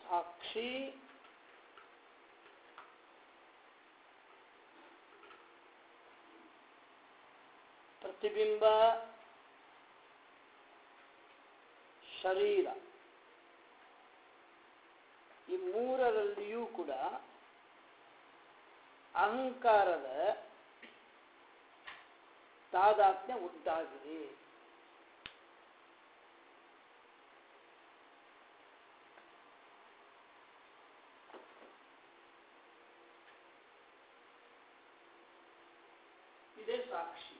ಸಾಕ್ಷಿ ಪ್ರತಿಬಿಂಬ ಶರೀರ ಈ ಮೂರರಲ್ಲಿಯೂ ಕೂಡ ಅಹಂಕಾರದ ತಾದಾತ್ಮ್ಯ ಉಂಟಾಗಿದೆ ಇದೇ ಸಾಕ್ಷಿ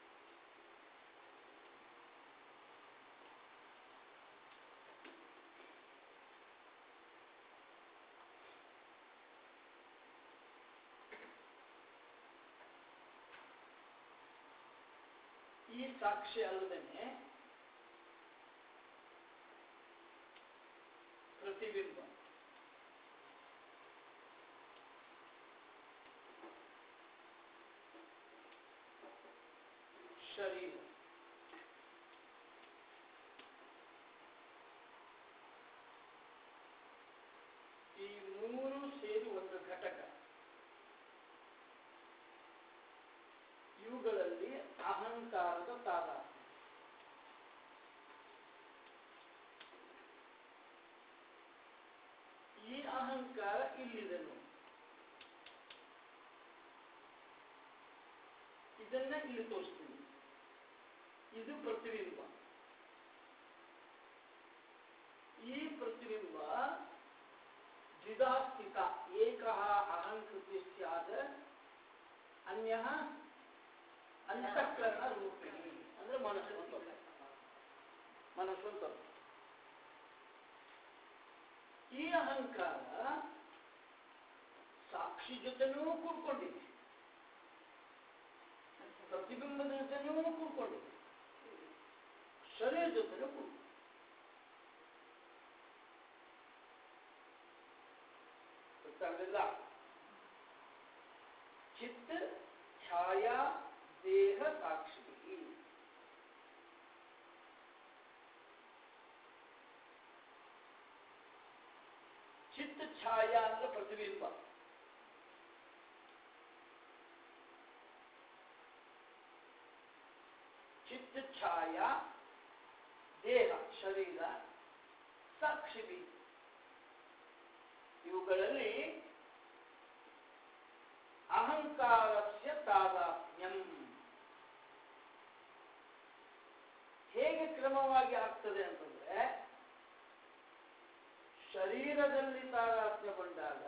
ಈ ಸಾಕ್ಷಿ ಅಲ್ಲದೇನೆ ಪ್ರತಿಬಿಂಬ ಶರೀರ ಈ ಮೂರು ಸೇರಿ ಒಂದು ಘಟಕ ಇವುಗಳಲ್ಲಿ ಅಹಂಕಾರದ ತಾದಾತ್ಮ್ಯ ಈ ಅಹಂಕಾರ ಇಲ್ಲಿದೆ ನೋಡಿ ಇದನ್ನ ಇಲ್ಲಿ ತೋರಿಸ್ತೀನಿ ಇದು ಪ್ರತಿಬಿಂಬ ಈ ಪ್ರತಿಬಿಂಬ ದ್ವಿಧಾ ಸ್ಥಿತ ಏಕ ಅಹಂಕೃತಿ ಸ್ಯಾದ ಅನ್ಯ ಅಂತಃಕರಣ ರೂಪಿಣಿ ಅಂದ್ರೆ ಮನಸ್ಸು ಅಂತ ಅರ್ಥ. ಮನಸ್ಸು ಅಂತ ಅರ್ಥ. ಈ ಅಹಂಕಾರ ಸಾಕ್ಷಿ ಜೊತೆನೂ ಕೂಡ್ಕೊಂಡಿದೆ ಪ್ರತಿಬಿಂಬದ ಜೊತೆನೂ ಕೂಡ್ಕೊಂಡಿದೆ ಶರೀರ ಜೊತೆನೂ ಕೂಡ್ ಗೊತ್ತಾಗಲಿಲ್ಲ ಚಿತ್ತ ಛಾಯಾ ದೇಹ ಸಾಕ್ಷಿ ಚಿತ್ತ ಛಾಯಾ ಅಂದ್ರೆ ಪ್ರತಿಬಿಂಬ ಚಿತ್ತ ಛಾಯಾ ದೇಹ ಶರೀರ ಸಾಕ್ಷಿ ಇವುಗಳಲ್ಲಿ ಅಹಂಕಾರಸ್ಯ ತಾದಾತ್ಮ್ಯಂ ಹೇಗೆ ಕ್ರಮವಾಗಿ ಆಗ್ತದೆ ಅಂತಂದ್ರೆ ಶರೀರದಲ್ಲಿ ತಾದಾತ್ಮ್ಯಗೊಂಡಾಗ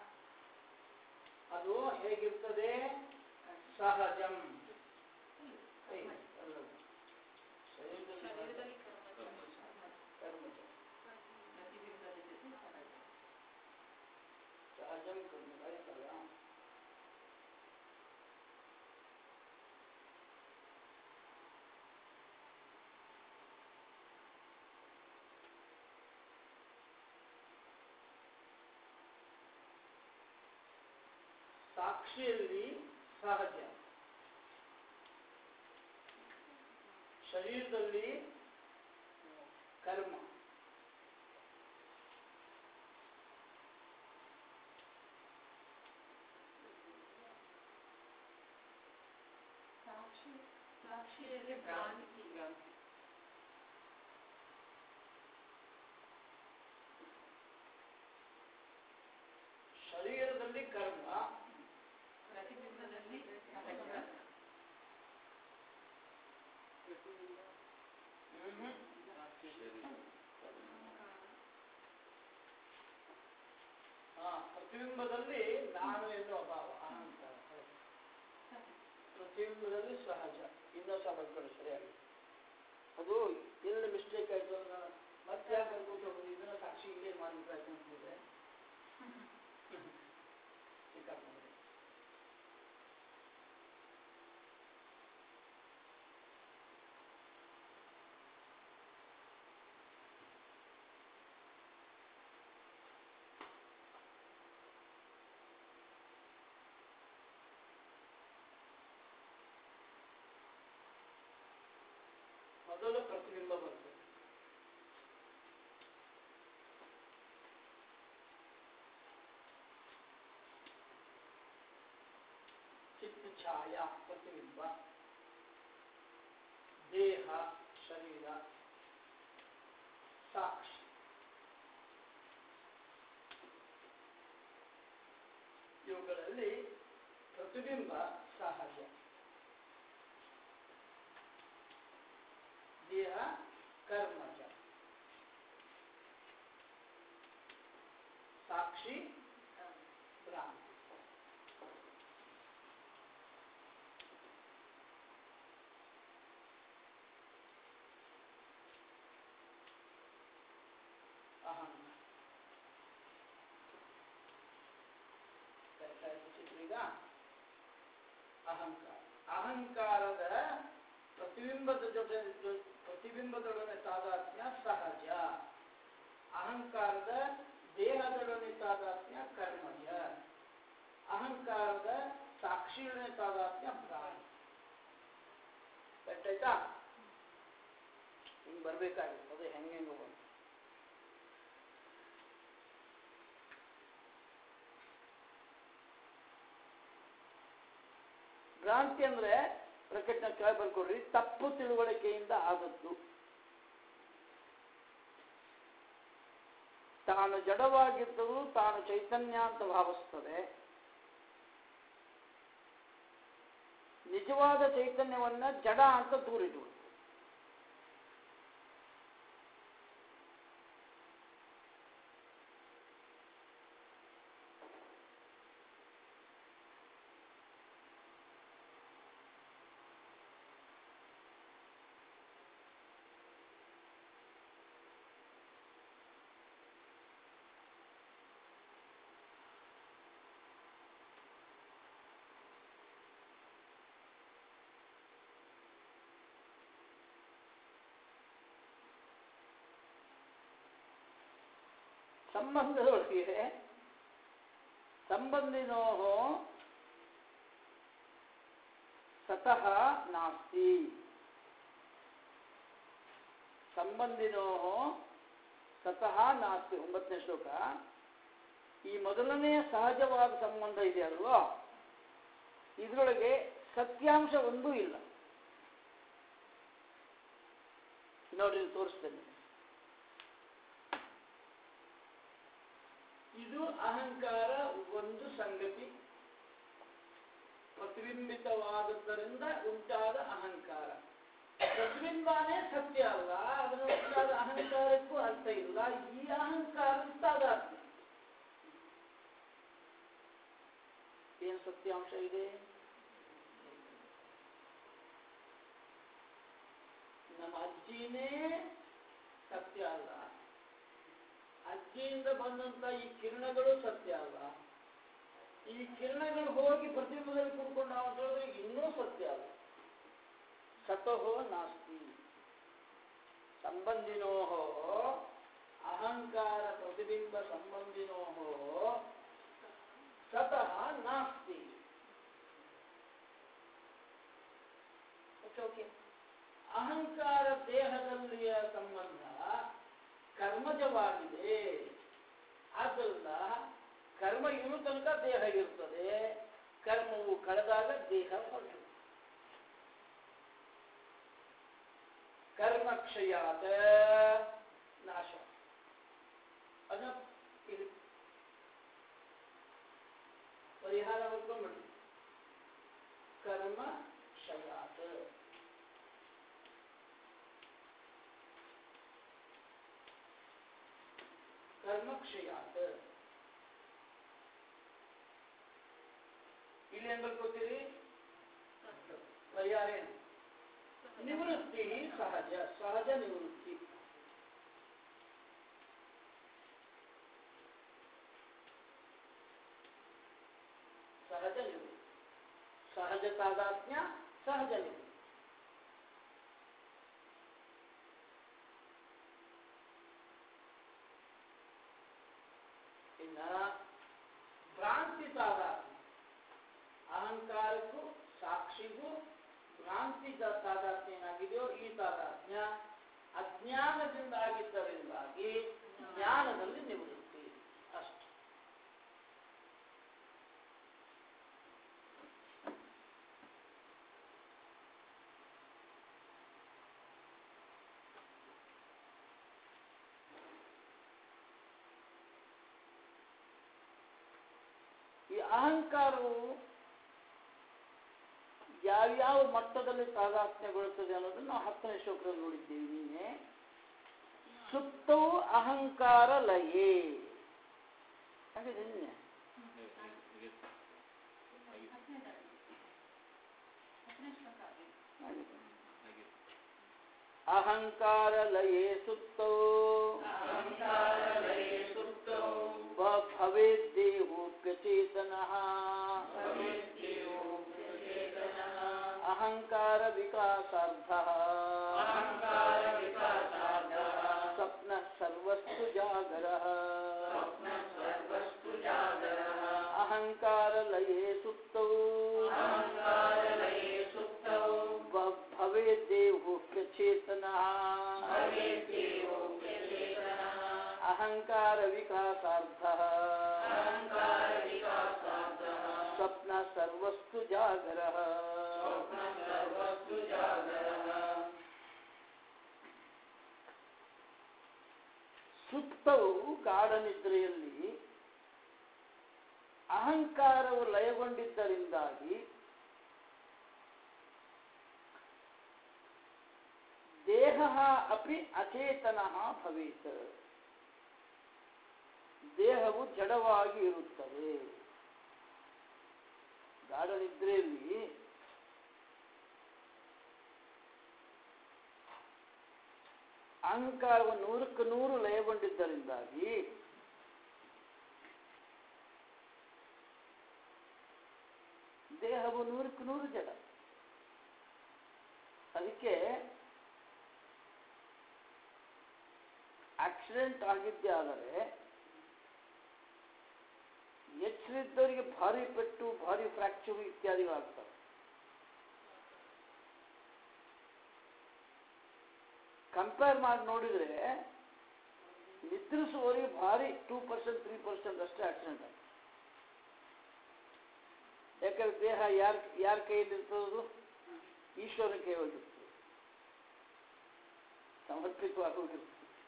ಅದು ಹೇಗಿರ್ತದೆ ಸಹಜಂ ಏ, ಅಲ್ಲ. ಶರೀರದಲ್ಲಿ ಕರ್ಮಜ. ಸಹಜಂ ಕರ್ಮ ಆಯ್ತಲ್ಲ ಸಾಕ್ಷಿಯಲ್ಲಿ ಸಹಜ ಶರೀರದಲ್ಲಿ ಕರ್ಮ ಸಾಕ್ಷಿ ಸಾಕ್ಷಿಯಲ್ಲಿ ಭ್ರಾಂತಿ ಶರೀರದಲ್ಲಿ ಕರ್ಮ ಪ್ರತಿಬಿಂಬದಲ್ಲಿ ಸಹಜ ಮ್ಹೂ. ಹಾ ಪ್ರತಿಬಿಂಬದಲ್ಲಿ ನಾನು ಎನ್ನುವ ಭಾವ ಅಹಂಕಾರ ಹೌದು. ಪ್ರತಿಬಿಂಬದಲ್ಲಿ ಸಹಜ ಇನ್ನೊಂದು ಸಹ ಬರ್ಕೊಳ್ಳಿ ಸರಿಯಾಗಿ ಅದು ಎಲ್ಲಿ ಮಿಸ್ಟೇಕ್ ಆಯ್ತು ಅಂದ್ರೆ ನಾನು ಮತ್ತೆ ಯಾಕೆ ಬರ್ಕೊಂಡು ಹೋಗೋದು ಇದನ್ನ ಸಾಕ್ಷಿ ಇಲ್ಲೇ ಮಾಡ್ಬೇಕಾಯ್ತು ಅಂತಿದ್ರೆ ಸಿಕ್ಕಾಕೊಂಡ್ರೆ. ಮೊದಲು ಪ್ರತಿಬಿಂಬ ಬರ್ತದೆ ಛಾಯಾ ಪ್ರತಿಬಿಂಬ ದೇಹ ಶರೀರ ಸಾಕ್ಷಿ ಇವುಗಳಲ್ಲಿ ಪ್ರತಿಬಿಂಬ ಸಹಜ ದೇಹ ಕರ್ಮಜ ಸಾಕ್ಷಿ ಭ್ರಾಂತಿ ಅಹಂ ಚಿತ್ರೀಗ ಅಹಂಕಾರ ಅಹಂಕಾರದ ಪ್ರತಿಬಿಂಬದ ಜೊತೆ ಜೊ- ಪ್ರತಿಬಿಂಬದೊಡನೆ ತಾದಾತ್ಮ್ಯ ಸಹಜ ಅಹಂಕಾರದ ದೇಹದೊಡನೆ ತಾದಾತ್ಮ್ಯ ಕರ್ಮಜ ಅಹಂಕಾರದ ಸಾಕ್ಷಿಯೊಡನೆ ತಾದಾತ್ಮ್ಯ ಭ್ರಾಂತಿ ಗೊತ್ತಾಯ್ತಾ ಹಿಂಗೆ ಬರ್ಬೇಕಾಗಿತ್ತು ಅದು ಹೆಂಗೆ ಹೆಂಗೆ ಬಂತು ಭ್ರಾಂತಿ ಅಂದ್ರೆ ಬ್ರಕೆಟ್ನ ಕೆಳಗೆ ಬರ್ಕೊಡ್ರಿ ತಪ್ಪು ತಿಳುವಳಿಕೆಯಿಂದ ಆದದ್ದು ತಾನು ಜಡವಾಗಿದ್ದರೂ ತಾನು ಚೈತನ್ಯ ಅಂತ ಭಾವಿಸ್ತದೆ ನಿಜವಾದ ಚೈತನ್ಯವನ್ನ ಜಡ ಅಂತ ದೂರಿಡುವುದು ಸಂಬಂಧದೊಳಗೆ ಸಂಬಂಧಿನೋ ಸತಃ ನಾಸ್ತಿ ಸಂಬಂಧಿನೋ ಸತಃ ನಾಸ್ತಿ ಒಂಬತ್ತನೇ ಶ್ಲೋಕ ಈ ಮೊದಲನೆಯ ಸಹಜವಾದ ಸಂಬಂಧ ಇದೆ ಅಲ್ವೋ ಇದರೊಳಗೆ ಸತ್ಯಾಂಶ ಒಂದೂ ಇಲ್ಲ ನೋಡಿ ಇಲ್ಲಿ ತೋರಿಸ್ತೇನೆ ಇದು ಅಹಂಕಾರ ಒಂದು ಸಂಗತಿ ಪ್ರತಿಬಿಂಬಿತವಾದದ್ದರಿಂದ ಉಂಟಾದ ಅಹಂಕಾರ ಪ್ರತಿಬಿಂಬನೇ ಸತ್ಯ ಅಲ್ಲ ಅದನ್ನು ಉಂಟಾದ ಅಹಂಕಾರಕ್ಕೂ ಅರ್ಥ ಇಲ್ಲ ಈ ಅಹಂಕಾರ ತಾದಾತ್ಮ್ಯ ಏನು ಸತ್ಯಾಂಶ ಇದೆ ನಮ್ಮ ಅಜ್ಜಿನೇ ಸತ್ಯ ಅಲ್ಲ ಅಜ್ಜಿಯಿಂದ ಬಂದಂತ ಈ ಕಿರಣಗಳು ಸತ್ಯ ಅಲ್ಲ ಈ ಕಿರಣಗಳು ಹೋಗಿ ಪ್ರತಿಬಿಂಬದಲ್ಲಿ ಕೂತ್ಕೊಂಡು ನಾವು ಹೇಳಿದ್ರೆ ಇನ್ನೂ ಸತ್ಯ ಅಲ್ಲ ಸತೋಹೋ ನಾಸ್ತಿ ಸಂಬಂಧಿನೋ ಅಹಂಕಾರ ಪ್ರತಿಬಿಂಬ ಸಂಬಂಧಿನೋ ಸತಃ ನಾಸ್ತಿ ಓಕೆ ಓಕೆ ಅಹಂಕಾರ ದೇಹದಲ್ಲಿಯ ಸಂಬಂಧ ಕರ್ಮಜವಾಗಿದೆ ಆದ್ದರಿಂದ ಕರ್ಮ ಇನ್ನು ತನಕ ದೇಹ ಇರ್ತದೆ ಕರ್ಮವು ಕಳೆದಾಗ ದೇಹ ಹೊರಟು ಕರ್ಮಕ್ಷಯಾತ ನಾಶ ಅದ ಇದು ಪರಿಹಾರ ಬರ್ಕೊಂಡ್ಬಿಡಿ ಕರ್ಮ ಕ್ಷಯಾತ ಕರ್ಮಕ್ಷಯಾತ ಇಲ್ಲಿ ಏನ್ ಬರ್ಕೋತೀರಿ ಪರಿಹಾರ ಏನು ನಿವೃತ್ತಿ ಸಹಜ ಸಹಜ ನಿವೃತ್ತಿ ಸಹಜ ನಿವೃತ್ತಿ ಸಹಜ ತಾದಾತ್ಮ್ಯ ಸಹಜ ನಿವೃತ್ತಿ ಇನ್ನ ಭ್ರಾಂತಿ ತಾದಾತ್ಮ್ಯ ಅಹಂಕಾರಕ್ಕೂ ಸಾಕ್ಷಿಗೂ ಭ್ರಾಂತಿ ತ- ತಾದಾತ್ಮ್ಯ ಏನಾಗಿದೆಯೋ ಈ ತಾದಾತ್ಮ್ಯ ಅಜ್ಞಾನದಿಂದ ಆಗಿದ್ದರಿಂದಾಗಿ ಜ್ಞಾನದಲ್ಲಿ ನಿವೃತ್ತಿ ಅಷ್ಟೆ ಅಹಂಕಾರವು ಯಾವ್ಯಾವ ಮಟ್ಟದಲ್ಲಿ ತಾದಾತ್ಮ್ಯಗೊಳ್ಳುತ್ತದೆ ಅನ್ನೋದನ್ನು ನಾವು ಹತ್ತನೇ ಶ್ಲೋಕದಲ್ಲಿ ನೋಡಿದ್ದೀವಿ ನಿನ್ನೆ ಸುಪ್ತವು ಅಹಂಕಾರ ಲಯೇ ಹಾಗಿದೆ ನಿನ್ನೆ ಹಾಗಿದೆ. ಅಹಂಕಾರ ಲಯೇ ಸುಪ್ತೌ ಭವೇದ್ದೇಹೋಪ್ಯಚೇತನಃ ಅಹಂಕಾರ ವಿಕಾಸಾರ್ಥ ಸ್ವಪ್ನ ಸರ್ವಸ್ತು ಜಾಗರ ಅಹಂಕಾರ ಲಯೇ ಸುಪ್ತೌ ಭವೇದ್ದೇಹೋಪ್ಯಚೇತನಃ ಅಹಂಕಾರ ವಿಕಾಸಾರ್ಥ ಸ್ವಪ್ನ ಸರ್ವಸ್ತು ಜಾಗರ ಸುಪ್ತವು ಗಾಢನಿದ್ರೆಯಲ್ಲಿ ಅಹಂಕಾರವು ಲಯಗೊಂಡಿದ್ದರಿಂದಾಗಿ ದೇಹ ಅಪಿ ಅಚೇತನ ಭವೇತ್ ದೇಹವು ಜಡವಾಗಿ ಇರುತ್ತದೆ ಗಾಢನಿದ್ರೆಯಲ್ಲಿ ಅಹಂಕಾರವು ನೂರಕ್ಕೆ ನೂರು ಲಯಗೊಂಡಿದ್ದರಿಂದಾಗಿ ದೇಹವು ನೂರಕ್ಕೆ ನೂರು ಜಡ ಅದಕ್ಕೆ ಆಕ್ಸಿಡೆಂಟ್ ಆಗಿದ್ದೇ ಆದರೆ ಎಚ್ಚರಿದ್ದವರಿಗೆ ಭಾರಿ ಪೆಟ್ಟು ಭಾರಿ ಫ್ರಾಕ್ಚರ್ ಇತ್ಯಾದಿಗಳಾಗ್ತವೆ ಕಂಪೇರ್ ಮಾಡಿ ನೋಡಿದ್ರೆ ನಿದ್ರಿಸುವವರಿಗೆ ಭಾರಿ ಟೂ ಪರ್ಸೆಂಟ್ ತ್ರೀ ಪರ್ಸೆಂಟ್ ಅಷ್ಟೇ ಆಕ್ಸಿಡೆಂಟ್ ಆಗುತ್ತೆ ಯಾಕಂದ್ರೆ ದೇಹ ಯಾರ ಯಾರ ಕೈಯಲ್ಲಿ ಇರ್ತದದು ಈಶ್ವರನ ಕೈ ಹೋಗಿರ್ತದೆ ಸಮರ್ಪಿತವಾಗಿ ಹೋಗಿರ್ತದೆ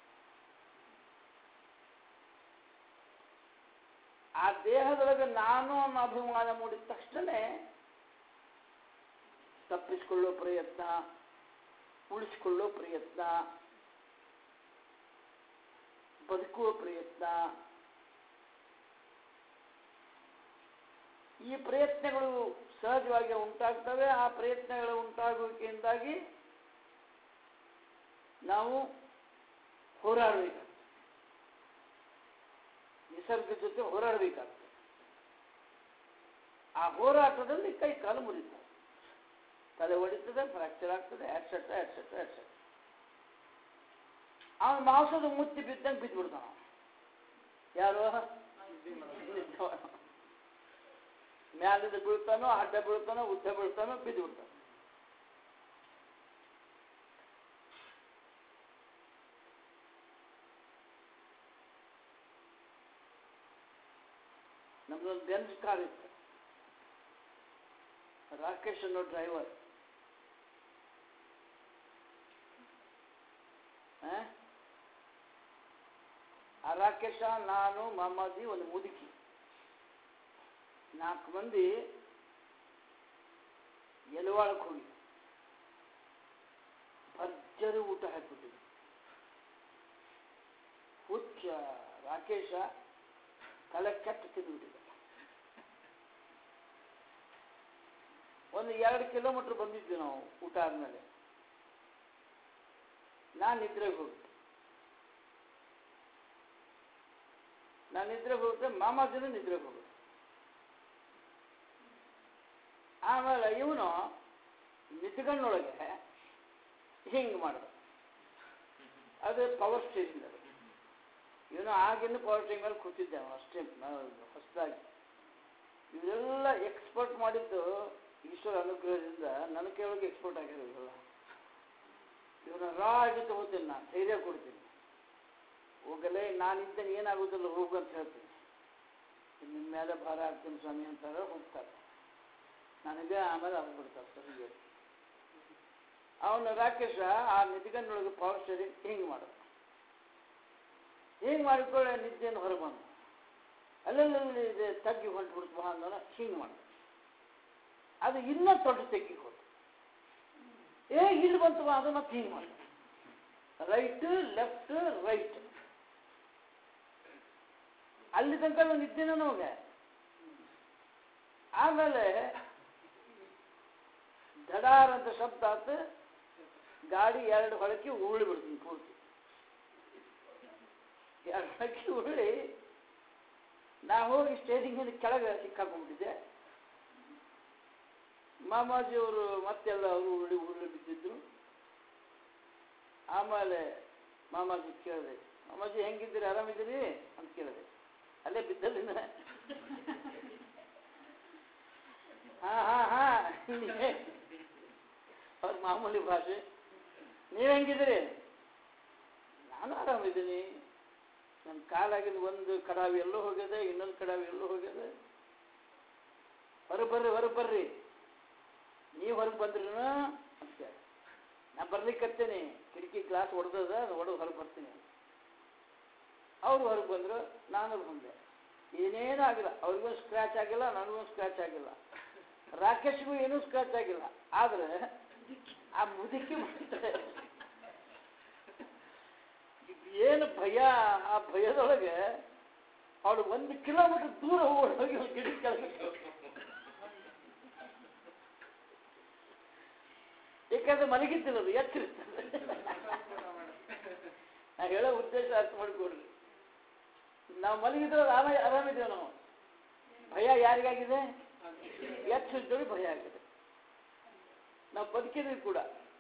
ಆ ದೇಹದೊಳಗೆ ನಾನು ಅನ್ನೋ ಅಭಿಮಾನ ಮೂಡಿದ ತಕ್ಷಣ ತಪ್ಪಿಸಿಕೊಳ್ಳೋ ಪ್ರಯತ್ನ ಉಳಿಸಿಕೊಳ್ಳೋ ಪ್ರಯತ್ನ ಬದುಕುವ ಪ್ರಯತ್ನ ಈ ಪ್ರಯತ್ನಗಳು ಸಹಜವಾಗಿ ಉಂಟಾಗ್ತವೆ ಆ ಪ್ರಯತ್ನಗಳ ಉಂಟಾಗುವಿಕೆಯಿಂದಾಗಿ ನಾವು ಹೋರಾಡಬೇಕಾಗ್ತದೆ ನಿಸರ್ಗದ ಜೊತೆ ಹೋರಾಡಬೇಕಾಗ್ತದೆ ಆ ಹೋರಾಟದಲ್ಲಿ ಕೈ ಕಾಲು ಮುರಿತದೆ ತಲೆ ಹೊಡಿತದೆ ಫ್ರಾಕ್ಚರ್ ಆಗ್ತದೆ ಎಟ್ಸೆಟ್ರಾ ಎಟ್ಸೆಟ್ರಾ ಎಟ್ಸೆಟ್ರಾ ಅವನು ಮಾಂಸದ ಮುತ್ತಿ ಬಿದ್ದಂಗೆ ಬಿದ್ದುಬಿಡ್ತಾನ ಯಾರು ಮ್ಯಾಲಿಂದ ಬೀಳ್ತಾನೋ ಅಡ್ಡ ಬೀಳ್ತಾನೋ ಉದ್ದ ಬೀಳ್ತಾನೋ ಬಿದ್ದು ಬಿಡ್ತಾನೆ ನಮ್ದೊಂದು ಬೆಂಚ್ ಕಾರ್ ಇತ್ತು ರಾಕೇಶ್ ಅನ್ನೋ ಡ್ರೈವರ್ ಆ ರಾಕೇಶ ನಾನು ಮಮ್ಮದಿ ಒಂದು ಮುದುಕಿ ನಾಲ್ಕು ಮಂದಿ ಎಲವಾಳಕ್ಕೆ ಹೋಗಿ ಭರ್ಜರಿ ಊಟ ಹಾಕ್ಬಿಟ್ಟಿದ್ವಿ ಹುಚ್ಚ ರಾಕೇಶ ತಲೆ ಕೆಟ್ಟ ತಿಂದುಬಿಟ್ಟಿದ್ದ ಒಂದು ಎರಡು ಕಿಲೋಮೀಟರ್ ಬಂದಿದ್ವಿ ನಾವು ಊಟ ಆದ್ಮೇಲೆ ನಾನು ನಿದ್ರೆಗೆ ಹೋಗ್ಬಿಟ್ಟೆ ನಾನು ನಿದ್ರೆಗೆ ಹೋಗ್ಬಿಟ್ಟೆ ಮಾಮಾಜಿನೂ ನಿದ್ರೆಗೆ ಹೋಗ್ಬಿಟ್ಟೆ ಆಮೇಲೆ ಇವನು ನಿದ್ಗಣ್ಣೊಳಗೆ ಹಿಂಗೆ ಮಾಡಿದ ಅದು ಪವರ್ ಸ್ಟೇರಿಂಗ್ ಅದು ಇವನು ಆಗಿನ ಪವರ್ ಸ್ಟೇರಿಂಗ್ ಮೇಲೆ ಕೂತಿದ್ದೆ ಅವನು ಅಷ್ಟೇ ಹೊಸದಾಗಿ ಇವರೆಲ್ಲ ಎಕ್ಸ್ಪೋರ್ಟ್ ಮಾಡಿದ್ದು ಈಶ್ವರ ಅನುಗ್ರಹದಿಂದ ನನ್ನ ಕೇಳೋಕೆ ಎಕ್ಸ್ಪೋರ್ಟ್ ಆಗಿರೋ ಇವೆಲ್ಲ ಇವನ ರಾ ಆಗಿ ತಗೋತೀನಿ ನಾನು ಧೈರ್ಯ ಕೊಡ್ತೀನಿ ಹೋಗಲೇ ನಾನಿದ್ದೇನೆ ಏನಾಗೋದಿಲ್ಲ ಹೋಗು ಅಂತ ಹೇಳ್ತೀನಿ ನಿಮ್ಮ ಮೇಲೆ ಭಾರ ಆಗ್ತೀನಿ ಸ್ವಾಮಿ ಅಂತಾರೆ ಹೋಗ್ತಾರೆ ನನಗೆ ಆಮೇಲೆ ಆಗ್ಬಿಡ್ತಾರೆ ಸರಿಗೆ ಅವನು ರಾಕೇಶ ಆ ನಿಧಿಗನ್ನೊಳಗೆ ಪವರ್ ಸ್ಟೇರಿಂಗ್ ಹಿಂಗೆ ಮಾಡೋದು ಹಿಂಗೆ ಮಾಡಿಕೊಳ್ಳೆ ನಿದ್ದೆಯನ್ನು ಹೊರಗೆ ಬಂದು ಅಲ್ಲಲ್ಲಿ ಇದು ತಗ್ಗಿ ಹೊಂಟು ಬಿಡ್ತು ಅಂದವನ ಹಿಂಗೆ ಮಾಡ್ದ ಅದು ಇನ್ನೂ ದೊಡ್ಡ ತೆಗ್ಗಿ ಹೋತು ಏ ಇಲ್ಲಿ ಬಂತು ಅದು ಮತ್ತೆ ಹಿಂಗೆ ಮಾಡ್ದ ರೈಟ್ ಲೆಫ್ಟ್ ರೈಟ್ ಅಲ್ಲಿ ತನಕ ಒಂದು ಇದ್ದೇನೆ ನಮಗೆ ಆಮೇಲೆ ಧಡಾರ್ ಅಂತ ಶಬ್ದ ಆತು ಗಾಡಿ ಎರಡು ಹೊಳಕ್ಕೆ ಉರುಳಿ ಬಿಡ್ತೀನಿ ಪೂರ್ತಿ ಎರಡು ಹೊಳಕ್ಕೆ ಉರುಳಿ ನಾ ಹೋಗಿ ಸ್ಟೇಜಿಂಗ್ ಕೆಳಗೆ ಸಿಕ್ಕಾಕೊಂಡ್ಬಿಟ್ಟಿದ್ದೆ ಮಾಮಾಜಿಯವರು ಮತ್ತೆಲ್ಲ ಅವರು ಉರುಳಿ ಉರುಳಿ ಬಿದ್ದಿದ್ರು ಆಮೇಲೆ ಮಾಮಾಜಿ ಕೇಳಿದೆ ಮಾಮಾಜಿ ಹೆಂಗಿದ್ದೀರಿ ಆರಾಮಿದ್ದೀರಿ ಅಂತ ಕೇಳಿದೆ ಅಲ್ಲೇ ಬಿದ್ದಲ್ಲಿನ ಹಾ ಹಾ ಹಾ ಅವ್ರ ಮಾಮೂಲಿ ಭಾಷೆ ನೀವು ಹೆಂಗಿದ್ದೀರಿ ನಾನು ಆರಾಮಿದ್ದೀನಿ ನನ್ನ ಕಾಲಾಗಿದ್ದು ಒಂದು ಕಡಾವಿ ಎಲ್ಲೋ ಹೋಗಿದೆ ಇನ್ನೊಂದು ಕಡಾವಿ ಎಲ್ಲೋ ಹೋಗಿದೆ ಹೊರಗೆ ಬರ್ರಿ ಹೊರಗೆ ಬರ್ರಿ ನೀವು ಹೊರಗೆ ಬಂದ್ರೂ ಅಂತ ನಾ ಬರ್ಲಿಕ್ಕತ್ತೇನೆ ಕಿಟಕಿ ಗ್ಲಾಸ್ ಹೊಡೆದದ ಅದು ಹೊಡೆದು ಹೊರಗೆ ಬರ್ತೀನಿ ಅವ್ರು ಹೊರಗೆ ಬಂದರು ನಾನು ಬಂದೆ ಏನೇನೂ ಆಗಿಲ್ಲ ಅವ್ರಿಗೊಂದು ಸ್ಕ್ರ್ಯಾಚ್ ಆಗಿಲ್ಲ ನನಗೊಂದು ಸ್ಕ್ರ್ಯಾಚ್ ಆಗಿಲ್ಲ ರಾಕೇಶ್ಗೂ ಏನೂ ಸ್ಕ್ರ್ಯಾಚ್ ಆಗಿಲ್ಲ ಆದರೆ ಆ ಮುದುಕಿ ಮಾಡ್ತಾರೆ ಏನು ಭಯ ಆ ಭಯದೊಳಗೆ ಅವಳು ಒಂದು ಕಿಲೋಮೀಟರ್ ದೂರ ಹೋಗಿ ಗಿಡ ಕೆಳಗೆ ಯಾಕಂದ್ರೆ ಮಲಗಿದ್ದಿಲ್ಲ ಅದು ಎತ್ತಿರ್ತದೆ ನಾ ಹೇಳೋ ಉದ್ದೇಶ ಅರ್ಥ ಮಾಡ್ಕೊಡ್ರಿ ನಾವು ಮಲಗಿದ್ರೆ ಆರಾಮ ಆರಾಮಿದ್ದೇವೆ ನಾವು ಭಯ ಯಾರಿಗಾಗಿದೆ ಎತ್ತಿದ್ದಳು ಭಯ ಆಗಿದೆ ನಾವು ಬದುಕಿದ್ವಿ ಕೂಡ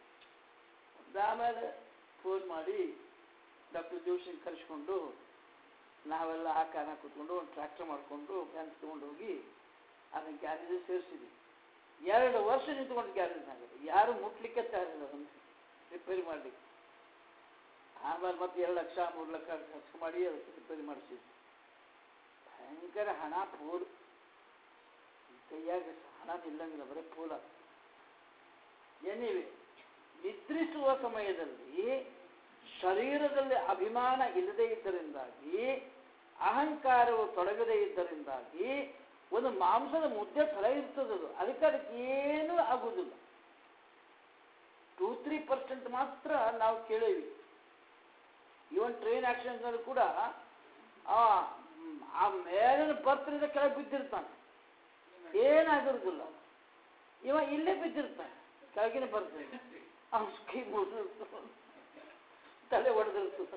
ಆಮೇಲೆ ಫೋನ್ ಮಾಡಿ ಡಾಕ್ಟರ್ ಜೋಶಿನ ಕರೆಸ್ಕೊಂಡು ನಾವೆಲ್ಲ ಆ ಕಾರಣ ಕೂತ್ಕೊಂಡು ಒಂದು ಟ್ರ್ಯಾಕ್ಟರ್ ಮಾಡಿಕೊಂಡು ಫ್ಯಾನ್ಸ್ ತೊಗೊಂಡು ಹೋಗಿ ಅದನ್ನ ಗ್ಯಾರೇಜ್ ಸೇರಿಸಿದ್ವಿ ಎರಡು ವರ್ಷ ನಿಂತ್ಕೊಂಡು ಗ್ಯಾರೇಜ್ನಾಗ ಯಾರು ಮುಟ್ಲಿಕ್ಕೆ ತಯಾರಿಲ್ಲ ಅದನ್ನು ರಿಪೇರಿ ಮಾಡಲಿಕ್ಕೆ ಆಮೇಲೆ ಮತ್ತೆ ಎರಡು ಲಕ್ಷ ಮೂರು ಲಕ್ಷ ಖರ್ಚು ಮಾಡಿ ಅದಕ್ಕೆ ರಿಪೇರಿ ಮಾಡಿಸಿದ್ವಿ ಭಯಂಕರ ಹಣ ಪೂಲ್ ಕೈಯಾಗ ಹಣ ನಿಲ್ಲಂಗಿಲ್ಲ ಬರೀ ಪೂಲ ಏನಿವೆ ನಿದ್ರಿಸುವ ಸಮಯದಲ್ಲಿ ಶರೀರದಲ್ಲಿ ಅಭಿಮಾನ ಇಲ್ಲದೇ ಇದ್ದರಿಂದಾಗಿ ಅಹಂಕಾರವು ತೊಡಗದೇ ಇದ್ದರಿಂದಾಗಿ ಒಂದು ಮಾಂಸದ ಮುದ್ದೆ ಫಲ ಇರ್ತದದು ಅದಕ್ಕೆ ಅದಕ್ಕೆ ಏನೂ ಆಗುವುದಿಲ್ಲ ಟೂ ತ್ರೀ ಪರ್ಸೆಂಟ್ ಮಾತ್ರ ನಾವು ಕೇಳೇವಿ ಇವನ್ ಟ್ರೈನ್ ಆಕ್ಸಿಡೆಂಟ್ನಲ್ಲಿ ಕೂಡ ಆ ಮ್, ಆ ಮೇಲಿನ ಬರ್ತರಿಂದ ಕೆಳಗೆ ಬಿದ್ದಿರ್ತಾನೆ ಏನಾಗಿರುದಿಲ್ಲ ಇವ ಇಲ್ಲೇ ಬಿದ್ದಿರ್ತಾನೆ ಕೆಳಗಿನ ಬರ್ತದೆ ಅವ್ನ ಕೈ ಮುರಿದಿರ್ತದೆ ತಲೆ ಹೊಡೆದಿರ್ತದೆ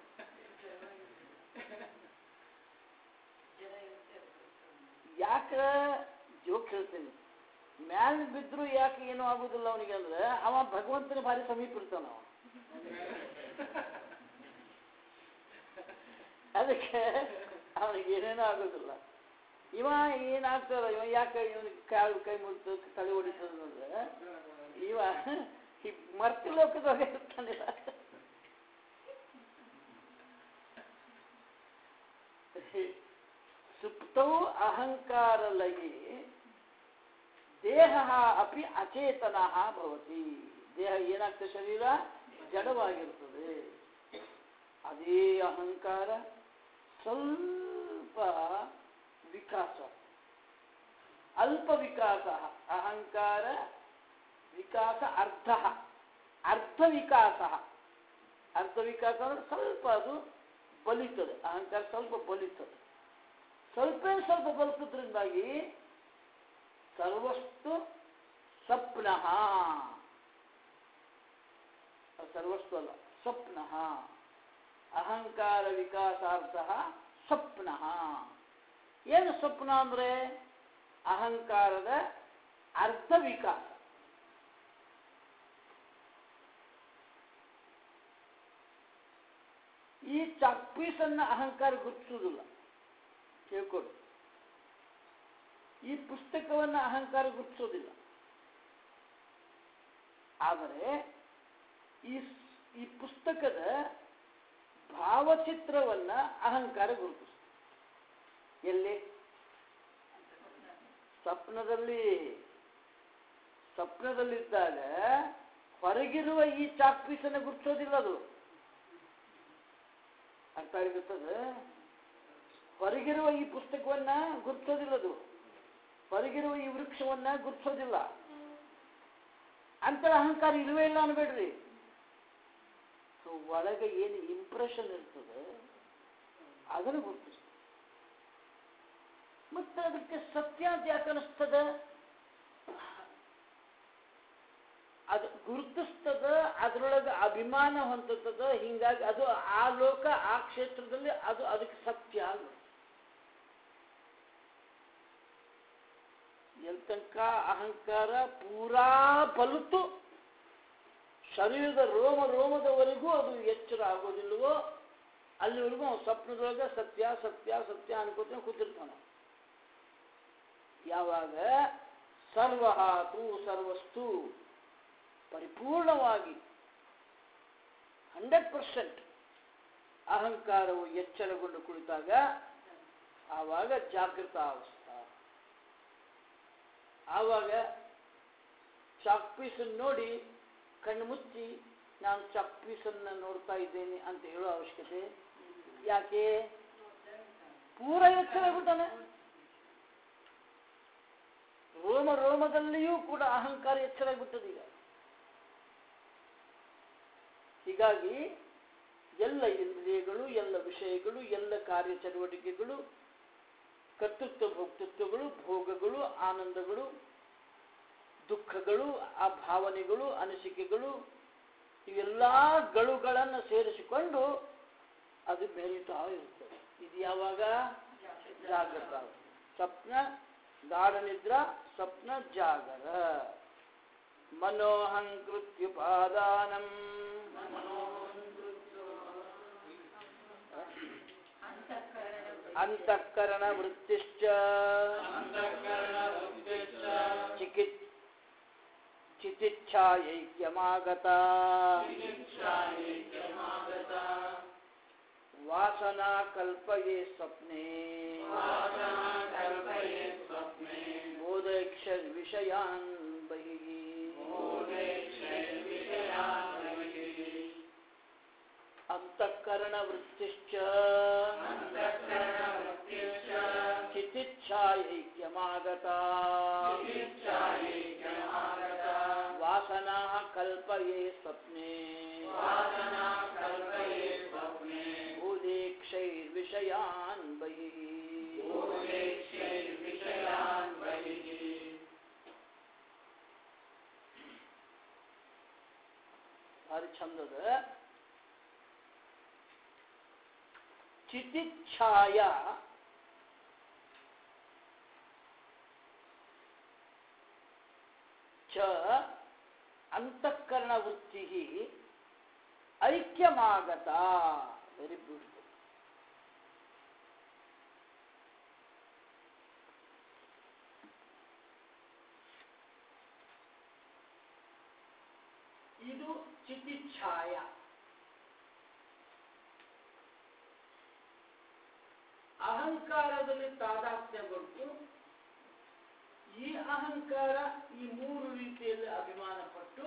ಯಾಕೆ ಜೋಕ್ ಹೇಳ್ತೀನಿ ಮ್ಯಾಲ ಬಿದ್ರು ಯಾಕೆ ಏನೂ ಆಗುದಿಲ್ಲ ಅವನಿಗೆ ಅಂದ್ರೆ ಅವ ಭಗವಂತನ ಭಾರಿ ಸಮೀಪ ಇರ್ತಾನ ಅವ ಅದಕ್ಕೆ ಅವನಿಗೆ ಏನೇನೂ ಆಗೋದಿಲ್ಲ ಇವ ಏನಾಗ್ತದ ಇವ ಯಾಕೆ ಇವನಿಗೆ ಕಾಲು ಕೈ ಮುರಿತು ತಲೆ ಹೊಡಿತದ ಅಂದ್ರೆ ಇವ ಈ ಮರ್ತಿ ಲೋಕದೊಳಗೆ ಇರ್ತಾನಿಲ್ಲ ಸುಪ್ತೌ ಅಹಂಕಾರಲಯಿ ದೇಹ ಅಪಿ ಅಚೇತನ ಭವತಿ ದೇಹ ಏನಾಗ್ತದೆ ಶರೀರ ಜಡವಾಗಿರ್ತದೆ ಅದೇ ಅಹಂಕಾರ ಸ್ವಲ್ಪ ವಿಕಾಸ ಅಲ್ಪ ವಿಕಾಸ ಅಹಂಕಾರ ವಿಕಾಸ ಅರ್ಧ ಅರ್ಧ ವಿಕಾಸ ಅರ್ಧ ವಿಕಾಸ ಅಂದ್ರೆ ಸ್ವಲ್ಪ ಅದು ಬಲಿತದೆ ಅಹಂಕಾರ ಸ್ವಲ್ಪ ಬಲಿತದೆ ಸ್ವಲ್ಪ ಸ್ವಲ್ಪ ಬಲಿಸೋದ್ರಿಂದಾಗಿ ಸರ್ವಸ್ತು ಸ್ವಪ್ನ ಸರ್ವಸ್ತು ಅಲ್ಲ ಸ್ವಪ್ನ ಅಹಂಕಾರ ವಿಕಾಸಾರ್ಥ ಸ್ವಪ್ನ ಏನು ಸ್ವಪ್ನ ಅಂದ್ರೆ ಅಹಂಕಾರದ ಅರ್ಧ ವಿಕಾಸ ಈ ಚಾಕ್ ಪೀಸನ್ನ ಅಹಂಕಾರ ಗುರುತಿಸುವುದಿಲ್ಲ ಕೇಳ್ಕೊಡು ಈ ಪುಸ್ತಕವನ್ನ ಅಹಂಕಾರ ಗುರುತಿಸೋದಿಲ್ಲ ಆದರೆ ಈ ಈ ಪುಸ್ತಕದ ಭಾವಚಿತ್ರವನ್ನ ಅಹಂಕಾರ ಗುರುತಿಸ ಎಲ್ಲಿ ಸ್ವಪ್ನದಲ್ಲಿ ಸ್ವಪ್ನದಲ್ಲಿದ್ದಾಗ ಹೊರಗಿರುವ ಈ ಚಾಕ್ ಪೀಸನ್ನು ಗುರುತಿಸೋದಿಲ್ಲ ಅದು ಅರ್ಥ ಆಗಿರ್ತದೆ ಹೊರಗಿರುವ ಈ ಪುಸ್ತಕವನ್ನ ಗುರುತಿಸೋದಿಲ್ಲ ಅದು ಹೊರಗಿರುವ ಈ ವೃಕ್ಷವನ್ನ ಗುರುತಿಸೋದಿಲ್ಲ ಅಂತ ಅಹಂಕಾರ ಇಲ್ವೇ ಇಲ್ಲ ಅನ್ಬೇಡ್ರಿ ಸೊ ಒಳಗೆ ಏನು ಇಂಪ್ರೆಷನ್ ಇರ್ತದೆ ಅದನ್ನು ಗುರುತಿಸ್ತದೆ ಮತ್ತೆ ಅದಕ್ಕೆ ಸತ್ಯ ಅಂತ ಯಾಕೆ ಅನಿಸ್ತದ ಅದು ಗುರುತಿಸ್ತದ ಅದರೊಳಗೆ ಅಭಿಮಾನ ಹೊಂದುತ್ತದ ಹಿಂಗಾಗಿ ಅದು ಆ ಲೋಕ ಆ ಕ್ಷೇತ್ರದಲ್ಲಿ ಅದು ಅದಕ್ಕೆ ಸತ್ಯ ಅಲ್ಲ ಎಲ್ ತನಕ ಅಹಂಕಾರ ಪೂರಾ ಬಲಿತು ಶರೀರದ ರೋಮ ರೋಮದವರೆಗೂ ಅದು ಎಚ್ಚರ ಆಗೋದಿಲ್ವೋ ಅಲ್ಲಿವರೆಗೂ ಅವ್ನು ಸ್ವಪ್ನದೊಳಗೆ ಸತ್ಯ ಸತ್ಯ ಸತ್ಯ ಅನ್ಕೋತ ಕೂತಿರ್ತಾನ ಯಾವಾಗ ಸರ್ವಹಾತು ಸರ್ವಸ್ತು ಪರಿಪೂರ್ಣವಾಗಿ ಹಂಡ್ರೆಡ್ ಪರ್ಸೆಂಟ್ ಅಹಂಕಾರವು ಎಚ್ಚರಗೊಂಡು ಕುಳಿತಾಗ ಆವಾಗ ಜಾಗೃತ ಅವಸ್ಥಾ ಆವಾಗ ಚಾಕ್ ಪೀಸನ್ನು ನೋಡಿ ಕಣ್ಣು ಮುಚ್ಚಿ ನಾನು ಚಾಕ್ ಪೀಸನ್ನು ನೋಡ್ತಾ ಇದ್ದೇನೆ ಅಂತ ಹೇಳೋ ಅವಶ್ಯಕತೆ ಯಾಕೆ ಪೂರ ಎಚ್ಚರ ಬಿಟ್ಟಾನೆ ರೋಮ ರೋಮದಲ್ಲಿಯೂ ಕೂಡ ಅಹಂಕಾರ ಎಚ್ಚರ ಬಿಟ್ಟದ ಈಗ ಹೀಗಾಗಿ ಎಲ್ಲ ಇಂದ್ರಿಯಗಳು ಎಲ್ಲ ವಿಷಯಗಳು ಎಲ್ಲ ಕಾರ್ಯಚಟುವಟಿಕೆಗಳು ಕರ್ತೃತ್ವ ಭೋಕ್ತೃತ್ವಗಳು ಭೋಗಗಳು ಆನಂದಗಳು ದುಃಖಗಳು ಆ ಭಾವನೆಗಳು ಅನಿಸಿಕೆಗಳು ಇವೆಲ್ಲ ಗಳುಗಳನ್ನು ಸೇರಿಸಿಕೊಂಡು ಅದು ಬೆರೀತಾ ಇರ್ತದೆ ಇದು ಯಾವಾಗ ಜಾಗೃತ ಸ್ವಪ್ನ ಗಾಢ ನಿದ್ರಾ ಸ್ವಪ್ನ ಜಾಗರ ಮನೋಹಂಕೃತ್ಯುಪಾದಾನಂ ಅಂತಃಕರಣ ವೃತ್ತಿಶ್ಚ ಚಿಕಿತ್ ಚಿತಿಚ್ಛಾಯೈಕ್ಯಮಾಗತ ವಾಸನಾ ಕಲ್ಪಯೇ ಸ್ವಪ್ನೆ ಬೋಧೈಕ್ಷ ವಿಷಯಾನ್ ಬಹಿಃ ಅಂತಃಕರಣ ವೃತ್ತಿಶ್ಚ ಚಿತಿಚ್ಛಾಯೈಕ್ಯಮಾಗತ ವಾಸನಾ ಕಲ್ಪಯೇ ಸ್ವಪ್ನೆ ಭೂದೇಕ್ಷೈರ್ವಿಷಯಾನ್ ಬಹಿಃ ಭಾರಿ ಚಂದದ ಚಿತಿಚ್ಛಾಯ ಚ ಅಂತಃಕರಣ ವೃತ್ತಿ ಐಕ್ಯಮಾಗತ ವೆರಿ ಬ್ಯೂಟಿಫುಲ್ ಇದು ಚಿತಿಚ್ಛಾಯ ಅಹಂಕಾರದಲ್ಲಿ ತಾದಾತ್ಮ್ಯಗೊಂಡು ಈ ಅಹಂಕಾರ ಈ ಮೂರು ರೀತಿಯಲ್ಲಿ ಅಭಿಮಾನ ಪಟ್ಟು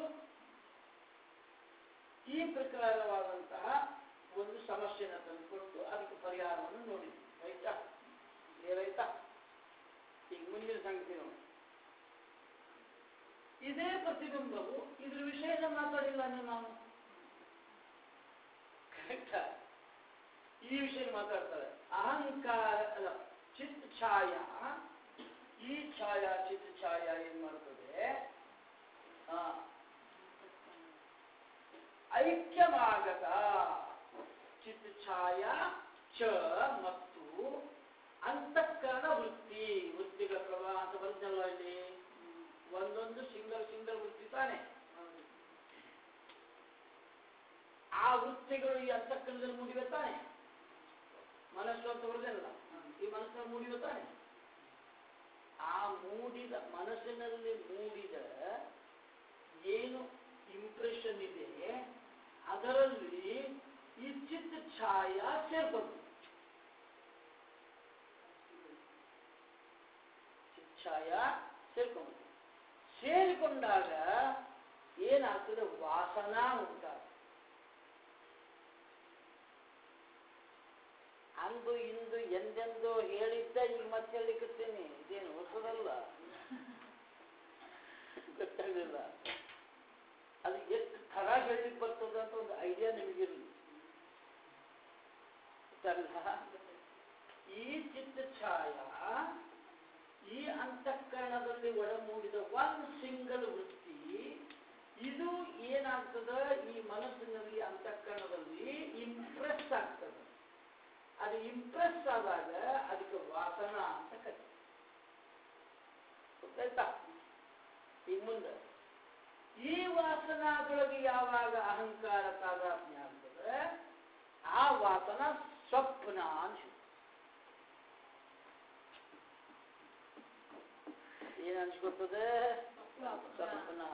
ಈ ಪ್ರಕಾರವಾದಂತಹ ಒಂದು ಸಮಸ್ಯೆನ ತಂದುಕೊಟ್ಟು ಅದಕ್ಕೆ ಪರಿಹಾರವನ್ನು ನೋಡಿದ್ವಿ ರೈತಾ ಏನಾಯ್ತಾ ಈಗ ಮುಂದಿನ ಸಂಗತಿ ನೋಡಿ ಇದೇ ಪ್ರತಿಬಿಂಬವು ಇದ್ರ ವಿಷಯನ ಮಾತಾಡಿಲ್ಲ ನಾವು ಕರೆಕ್ಟಾ ಈ ವಿಷಯ ಮಾತಾಡ್ತಾರೆ ಅಹಂಕಾರ ಅಲ್ಲ ಚಿತ್ ಛಾಯ ಈ ಛಾಯ ಚಿತ್ ಛಾಯ ಏನ್ ಮಾಡ್ತದೆ ಆ, ಐಕ್ಯಮಾಗತ ಚಿತ್ ಛಾಯ ಚ ಮತ್ತು ಅಂತಃಕರಣ ವೃತ್ತಿ ವೃತ್ತಿಗಳ ಪ್ರವಾಹ ಅಂತ ಬರ್ತಲ್ಲ ಇಲ್ಲಿ ಒಂದೊಂದು ಸಿಂಗಲ್ ಸಿಂಗಲ್ ವೃತ್ತಿ ತಾನೆ ಆ ವೃತ್ತಿಗಳು ಈ ಅಂತಃಕರಣದಲ್ಲಿ ಮೂಡಿವೆ ತಾನೆ ಮನಸ್ಸು ಅಂತ ಬರೋದಿಲ್ಲ ಈ ಮನಸ್ಸಿನಲ್ಲಿ ಮೂಡಿವೆ ತಾನೆ ಆ ಮೂಡಿದ ಮನಸ್ಸಿನಲ್ಲಿ ಮೂಡಿದ ಏನು ಇಂಪ್ರೆಷನ್ ಇದೆ ಅದರಲ್ಲಿ ಈ ಚಿತ್ತ ಛಾಯ ಸೇರ್ಕೊಂಡು ಚಿಚ್ಛಾಯ ಸೇರ್ಕೊಂಡು ಸೇರಿಕೊಂಡಾಗ ಏನಾಗ್ತದೆ ವಾಸನಾ ಉಂಟಾಗ್ತದೆ ಅಂದು ಇಂದು ಎಂದೆಂದು ಹೇಳಿದ್ದ ಈಗ ಮತ್ತೆ ಹೇಳಿಕತ್ತೀನಿ ಇದೇನು ಹೊಸದಲ್ಲ ಗೊತ್ತಾಗಲಿಲ್ಲ ಅದು ಎಷ್ಟು ಥರ ಹೇಳಿಕ್ ಬರ್ತದ ಅಂತ ಒಂದು ಐಡಿಯಾ ನಿಮಗಿರಲಿ ಗೊತ್ತಾಗಲ್ಲ ಈ ಚಿತ್ತ ಛಾಯ ಈ ಅಂತಃಕರಣದಲ್ಲಿ ಒಳಮೂಡಿದ ಒಂದು ಸಿಂಗಲ್ ವೃತ್ತಿ ಇದು ಏನಾಗ್ತದ ಈ ಮನಸ್ಸಿನಲ್ಲಿ ಅಂತಃಕರಣದಲ್ಲಿ ಇಂಪ್ರೆಸ್ ಆಗ್ತದೆ ಅದು ಇಂಪ್ರೆಸ್ ಆದಾಗ ಅದಕ್ಕೆ ವಾಸನ ಅಂತ ಕರೀತಾರೆ ಗೊತ್ತಾಯ್ತಾ ಈಗ ಮುಂದೆ ಈ ವಾಸನಾದೊಳಗೆ ಯಾವಾಗ ಅಹಂಕಾರ ತಾದಾತ್ಮ್ಯ ಆಗ್ತದೆ ಆ ವಾಸನ ಸ್ವಪ್ನ ಅಂತ ಹೇಳ್ತಾರೆ. ಏನ್ ಅನ್ಸ್ಕೊತದೆ ಸ್ವಪ್ನ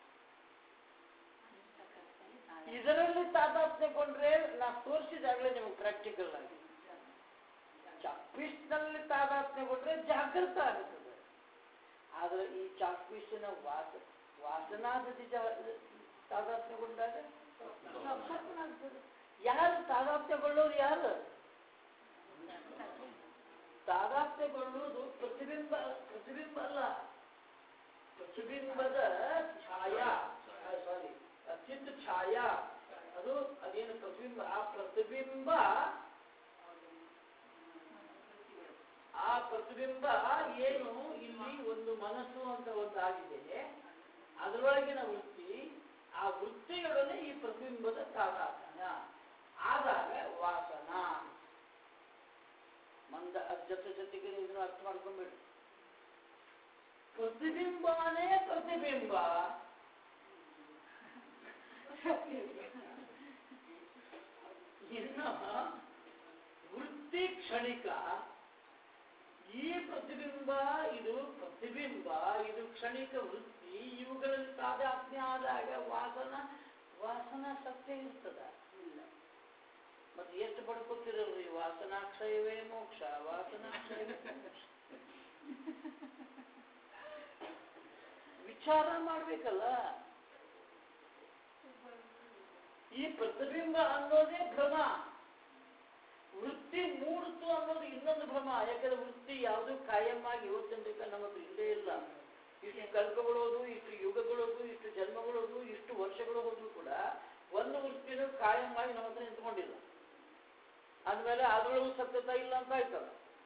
ಇದರಲ್ಲಿ ತಾದಾತ್ಮ್ಯಗೊಂಡ್ರೆ ನಾ ತೋರಿಸಿದಾಗಲೇ ನಿಮಗೆ ಪ್ರಾಕ್ಟಿಕಲ್ ಆಗಿ ಚಾಕ್ಪೀಸ್ನಲ್ಲಿ ತಾದಾತ್ಮ್ಯಗೊಂಡ್ರೆ ಜಾಗೃತ ಆಗುತ್ತದೆ ಆದರೆ ಈ ಚಾಕ್ಪೀಸಿನ ವಾಸ ವಾಸನಾದತಿ ತಾದಾತ್ಮ್ಯಗೊಂಡಾಗ ಸ್ವಪ್ನ ಆಗ್ತದೆ ಯಾರು ತಾದಾತ್ಮ್ಯಗೊಳ್ಳೋರು ಯಾರು ತಾದಾತ್ಮ್ಯಗೊಳ್ಳುವುದು ಪ್ರತಿಬಿಂಬ ಪ್ರತಿಬಿಂಬ ಅಲ್ಲ ಪ್ರತಿಬಿಂಬದ ಛಾಯಾ ಸಾರಿ ಚಿತ್ತ ಛಾಯಾ ಅದು ಅದೇನು ಪ್ರತಿಬಿಂಬ ಆ ಪ್ರತಿಬಿಂಬ ಆ ಪ್ರತಿಬಿಂಬ ಏನು ಇಲ್ಲಿ ಒಂದು ಮನಸ್ಸು ಅಂತ ಒಂದಾಗಿದೆ ಅದರೊಳಗಿನ ವೃತ್ತಿ ಆ ವೃತ್ತಿಯೊಡನೆ ಈ ಪ್ರತಿಬಿಂಬದ ತಾದಾತ್ಮ್ಯ ಆದಾಗ ವಾಸನ ಮಂದ ಅದ್ ಜೊತೆ ಜೊತೆಗೆ ಇದನ್ನು ಅರ್ಥ ಮಾಡ್ಕೊಂಡ್ಬಿಡಿ ಪ್ರತಿಬಿಂಬನೇ ಪ್ರತಿಬಿಂಬ ಇನ್ನು ವೃತ್ತಿ ಕ್ಷಣಿಕ ಈ ಪ್ರತಿಬಿಂಬ ಇದು ಪ್ರತಿಬಿಂಬ ಇದು ಕ್ಷಣಿಕ ವೃತ್ತಿ ಇವುಗಳಲ್ಲಿ ತಾದಾತ್ಮ್ಯ ಆದಾಗ ವಾಸನ ವಾಸನ ಸತ್ಯ ಇರ್ತದ ಇಲ್ಲ ಮತ್ತೆ ಎಷ್ಟು ಪಡ್ಕೊತಿರಲ್ರಿ ವಾಸನಾಕ್ಷಯವೇ ಮೋಕ್ಷ ವಾಸನಾಕ್ಷಯವೇ ಮೋಕ್ಷ ವಿಚಾರ ಮಾಡ್ಬೇಕಲ್ಲ ಈ ಪ್ರತಿಬಿಂಬ ಅನ್ನೋದೇ ಭ್ರಮ ವೃತ್ತಿ ಮೂಡ್ತು ಅನ್ನೋದು ಇನ್ನೊಂದು ಭ್ರಮ ಯಾಕಂದ್ರೆ ವೃತ್ತಿ ಯಾವುದು ಕಾಯಮ್ಮಾಗಿ ಇವತ್ತಿನ ತನಕ ನಮ್ಮದು ಇಲ್ಲೇ ಇಲ್ಲ ಇಷ್ಟು ಕಲ್ಪಗಳೋದು ಇಷ್ಟು ಯುಗಗಳೋದು ಇಷ್ಟು ಜನ್ಮಗಳೋದು ಇಷ್ಟು ವರ್ಷಗಳು ಹೋದ್ರು ಕೂಡ ಒಂದು ವೃತ್ತಿನೂ ಕಾಯಮ್ಮಾಗಿ ನಮ್ಮ ಹತ್ರ ನಿಂತ್ಕೊಂಡಿಲ್ಲ ಅಂದಮೇಲೆ ಅದರೊಳಗೂ ಸತ್ಯತ ಇಲ್ಲ ಅಂತ ಆಯ್ತಲ್ಲ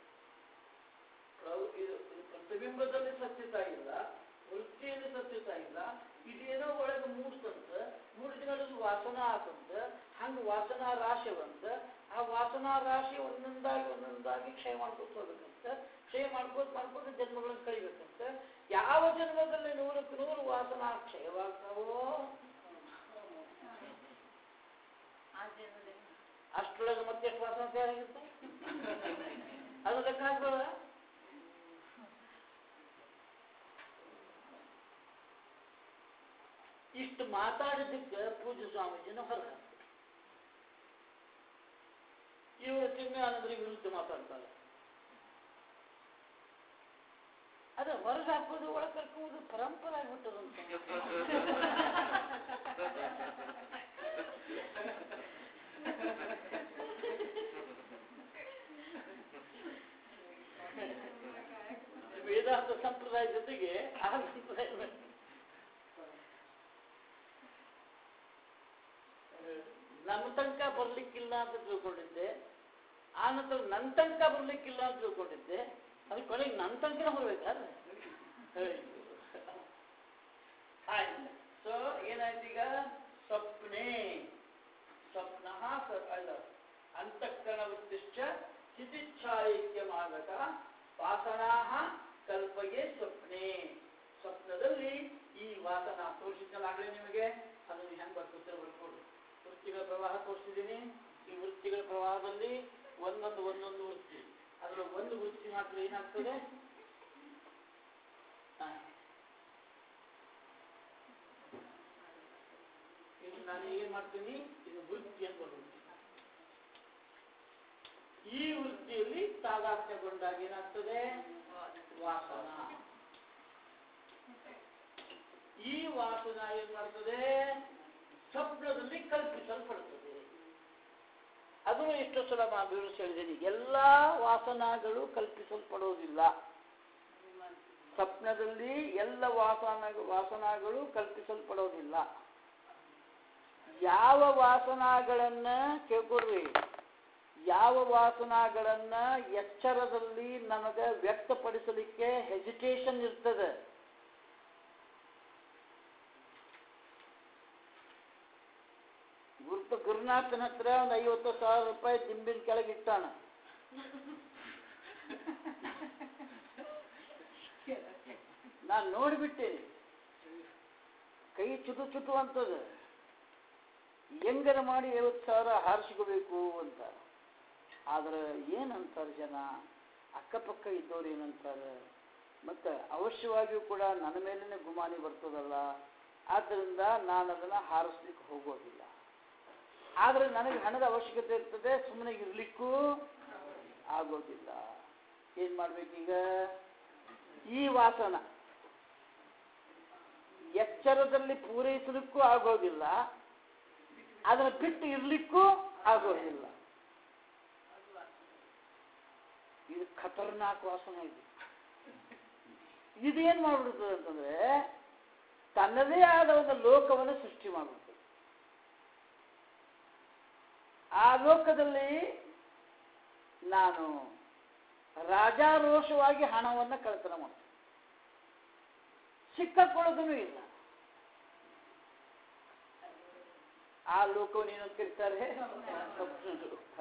ಪ್ರೌ- ಇದು ಇದು ಪ್ರತಿಬಿಂಬದಲ್ಲಿ ಸತ್ಯತ ಇಲ್ಲ ವೃತ್ತಿಯಲ್ಲಿ ಸತ್ಯತ ಇಲ್ಲ ಇದೇನೋ ಒಳಗೆ ಮೂಡ್ತಂತ ಮೂಡಿದ ಮೇಲೆ ಅದು ವಾಸನ ಆತಂತ ಹಂಗೆ ವಾಸನಾ ರಾಶಿ ಬಂತ ಆ ವಾಸನಾ ರಾಶಿ ಒಂದೊಂದಾಗಿ ಒಂದೊಂದಾಗಿ ಕ್ಷಯ ಮಾಡ್ಕೊತ ಹೋಗ್ಬೇಕಂತ ಕ್ಷಯ ಮಾಡ್ಕೋತ ಮಾಡ್ಕೋತ ಜನ್ಮಗಳನ್ನು ಕಳಿಬೇಕಂತ ಯಾವ ಜನ್ಮದಲ್ಲಿ ನೂರಕ್ಕೆ ನೂರು ವಾಸನಾ ಕ್ಷಯವಾಗ್ತಾವೋ ಅಷ್ಟರೊಳಗೆ ಮತ್ತೆ ಎಷ್ಟು ವಾಸನ ತಯಾರಾಗುತ್ತೆ ಅದು ಲೆಕ್ಕ ಹಾಕ್ಬೇಡ ಇಷ್ಟು ಮಾತಾಡಿದ್ದಕ್ಕೆ ಪೂಜ್ಯ ಸ್ವಾಮೀಜಿನ ಹೊರಗೆ ಹಾಕ್ಬಿಟ್ರು ಇವರು ಚಿನ್ಮಯಾನಂದರ ವಿರುದ್ಧ ಮಾತಾಡ್ತಾರೆ ಅದ ಹೊರಗೆ ಹಾಕೋದು ಒಳಗೆ ಕರ್ಕೋದು ಪರಂಪರೆ ಆಗ್ಬಿಟ್ಟದಂತ ವೇದಾಂತ ಸಂಪ್ರದಾಯ ಜೊತೆಗೆ ಆ ಸಂಪ್ರದಾಯ ನಮ್ಮ ತನಕ ಬರ್ಲಿಕ್ಕಿಲ್ಲ ಅಂತ ತಿಳ್ಕೊಂಡಿದ್ದೆ ಆ ನಂತರ ನನ್ನ ತನಕ ಬರ್ಲಿಕ್ಕಿಲ್ಲ ಅಂತ ತಿಳ್ಕೊಂಡಿದ್ದೆ ಅದು ಕೊನೆಗೆ ನನ್ನ ತನಕ ಬರ್ಬೇಕಾದ್ರೆ ಆಯ್ತು ಸೊ ಏನಾಯ್ತು ಈಗ ಸ್ವಪ್ನೆ ಸ್ವಪ್ನ ಅಲ್ಲ ಅಂತಃಕರಣ ಉದ್ದಿಷ್ಟ ಸ್ಥಿತಿಚ್ಛಾಯಿತ್ಯಮಾಗತ ವಾಸನಾ ಕಲ್ಪಗೆ ಸ್ವಪ್ನೆ ಸ್ವಪ್ನದಲ್ಲಿ ಈ ವಾಸನ ತೋರಿಸಿದ್ದಲಾಗಲೇ ನಿಮಗೆ ಅದನ್ನು ಹೆಂಗೆ ಬರ್ಕೊತೀರ ಬರ್ಕೊಡು ವೃತ್ತಿಗಳ ಪ್ರವಾಹ ತೋರಿಸಿದ್ದೀನಿ ಈ ವೃತ್ತಿಗಳ ಪ್ರವಾಹದಲ್ಲಿ ಒಂದೊಂದು ಒಂದೊಂದು ವೃತ್ತಿ ಅದರ ಒಂದು ವೃತ್ತಿ ಮಾತ್ರ ಏನಾಗ್ತದೆ ಹಾ. ಇದು ನಾನು ಏನ್ ಮಾಡ್ತೀನಿ ಇದು ವೃತ್ತಿ ಅಂತ ಬರುತ್ತೆ ಈ ವೃತ್ತಿಯಲ್ಲಿ ತಾದಾತ್ಮ್ಯಗೊಂಡಾಗ ಏನಾಗ್ತದೆ ವಾಸನ ಈ ವಾಸನ ಏನ್ ಮಾಡ್ತದೆ ಸ್ವಪ್ನದಲ್ಲಿ ಕಲ್ಪಿಸಲ್ಪಡ್ತದೆ ಅದು ಅದನ್ನು ಇಷ್ಟು ಸಲ ನಾನು ವಿವರಿಸಿ ಹೇಳಿದ್ದೀನಿ ಎಲ್ಲ ವಾಸನಾಗಳು ಕಲ್ಪಿಸಲ್ಪಡೋದಿಲ್ಲ ಸ್ವಪ್ನದಲ್ಲಿ ಎಲ್ಲ ವಾಸನ ವಾಸನಾಗಳು ಕಲ್ಪಿಸಲ್ಪಡೋದಿಲ್ಲ ಯಾವ ವಾಸನಾಗಳನ್ನ ಕೇಳ್ಕೊಡ್ರಿ ಯಾವ ವಾಸನಾಗಳನ್ನ ಎಚ್ಚರದಲ್ಲಿ ನಮಗೆ ವ್ಯಕ್ತಪಡಿಸಲಿಕ್ಕೆ ಹೆಸಿಟೇಷನ್ ಇರ್ತದೆ ಗುರುತು ಗುರುನಾಥನ ಹತ್ರ ಒಂದು ಐವತ್ತು ಸಾವಿರ ರೂಪಾಯಿ ದಿಂಬಿನ ಕೆಳಗೆ ಇಟ್ಟಾನ ನಾನು ನೋಡಿಬಿಟ್ಟೇನೆ ಕೈ ಚುಟು ಚುಟು ಅಂತದ ಹೆಂಗರ ಮಾಡಿ ಐವತ್ತು ಸಾವಿರ ಹಾರಿಸ್ಕೋಬೇಕು ಅಂತ ಆದ್ರೆ ಏನಂತಾರೆ ಜನ ಅಕ್ಕಪಕ್ಕ ಇದ್ದವ್ರು ಏನಂತಾರೆ ಮತ್ತು ಅವಶ್ಯವಾಗಿಯೂ ಕೂಡ ನನ್ನ ಮೇಲೇ ಗುಮಾನಿ ಬರ್ತದಲ್ಲ ಆದ್ದರಿಂದ ನಾನು ಅದನ್ನು ಹಾರಿಸ್ಲಿಕ್ಕೆ ಹೋಗೋದಿಲ್ಲ ಆದರೆ ನನಗೆ ಹಣದ ಅವಶ್ಯಕತೆ ಇರ್ತದೆ ಸುಮ್ಮನೆ ಇರಲಿಕ್ಕೂ ಆಗೋದಿಲ್ಲ ಏನು ಮಾಡ್ಬೇಕೀಗ ಈ ವಾಸನ ಎಚ್ಚರದಲ್ಲಿ ಪೂರೈಸಲಿಕ್ಕೂ ಆಗೋದಿಲ್ಲ ಅದನ್ನು ಬಿಟ್ಟು ಇರಲಿಕ್ಕೂ ಆಗೋದಿಲ್ಲ ಇದು ಖತರ್ನಾಕ್ ವಾಸನ ಇದು ಇದೇನು ಮಾಡ್ಬಿಡ್ತದೆ ಅಂತಂದ್ರೆ ತನ್ನದೇ ಆದ ಒಂದು ಲೋಕವನ್ನು ಸೃಷ್ಟಿ ಮಾಡ್ಬಿಡ್ತದೆ ಆ ಲೋಕದಲ್ಲಿ ನಾನು ರಾಜಾರೋಷವಾಗಿ ಹಣವನ್ನು ಕಳ್ತನ ಮಾಡ್ತೇನೆ ಸಿಕ್ಕಕೊಳ್ಳೋದೂ ಇಲ್ಲ ಆ ಲೋಕವನ್ನು ಏನಂತ ಕರೀತಾರೆ ಸ್ವಪ್ನ ಲೋಕ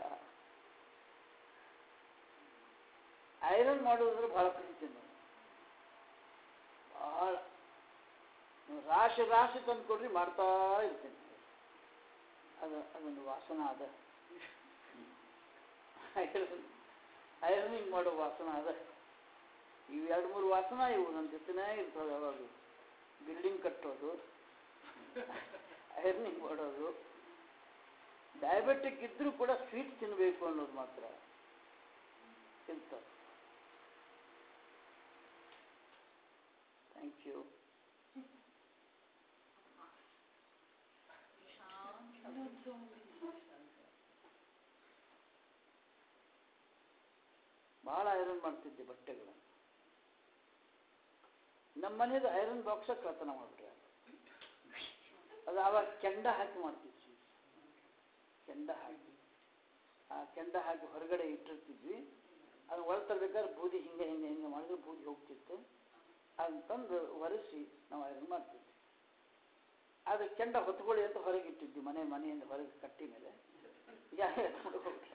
ಐರನ್ ಮಾಡೋದ್ರೆ ಬಹಳ ಪ್ರೀತಿ ನಾನು ಬಹಳ ನೀವು ರಾಶಿ ರಾಶಿ ತಂದ್ಕೊಡ್ರಿ ಮಾಡ್ತಾ ಇರ್ತೇನೆ ಅದು ಅದೊಂದು ವಾಸನ ಅದ ಐರನ್ ಐರನಿಂಗ್ ಮಾಡೋ ವಾಸನ ಅದ ಇವು ಎರಡು ಮೂರು ವಾಸನ ಇವು ನನ್ನ ಜೊತೆನೇ ಇರ್ತವೆ ಯಾವಾಗ ಬಿಲ್ಡಿಂಗ್ ಕಟ್ಟೋದು ಐರನಿಂಗ್ ಮಾಡೋದು ಡಯಾಬೆಟಿಕ್ ಇದ್ರೂ ಕೂಡ ಸ್ವೀಟ್ ತಿನ್ನಬೇಕು ಅನ್ನೋದು ಮಾತ್ರ ಇರ್ತದೆ ಥ್ಯಾಂಕ್ ಯು ಭಾಳ ಐರನ್ ಮಾಡ್ತಿದ್ದೆ ಬಟ್ಟೆಗಳನ್ನು ನಮ್ಮ ಮನೇದು ಐರನ್ ಬಾಕ್ಸ ಕಳ್ತನ ಮಾಡ್ಬಿಟ್ರೆ ಅದು ಆವಾಗ ಕೆಂಡ ಹಾಕಿ ಮಾಡ್ತಿದ್ವಿ ಕೆಂಡ ಹಾಕಿ ಆ ಕೆಂಡ ಹಾಕಿ ಹೊರಗಡೆ ಇಟ್ಟಿರ್ತಿದ್ವಿ ಅದು ಒಳ ತರಬೇಕಾದ್ರೆ ಬೂದಿ ಹಿಂಗೆ ಹಿಂಗೆ ಹಿಂಗೆ ಮಾಡಿದ್ರೆ ಬೂದಿ ಹೋಗ್ತಿತ್ತು ಅದನ್ನ ತಂದು ಒರೆಸಿ ನಾವು ಐರನ್ ಮಾಡ್ತಿದ್ವಿ ಅದು ಕೆಂಡ ಹೊತ್ಕೊಳ್ಳಿ ಅಂತ ಹೊರಗೆ ಇಟ್ಟಿದ್ವಿ ಮನೆ ಮನೆಯಿಂದ ಹೊರಗೆ ಕಟ್ಟಿ ಮೇಲೆ ಯಾರು ಎತ್ಕೊಂಡು ಹೋಗ್ತಾರೆ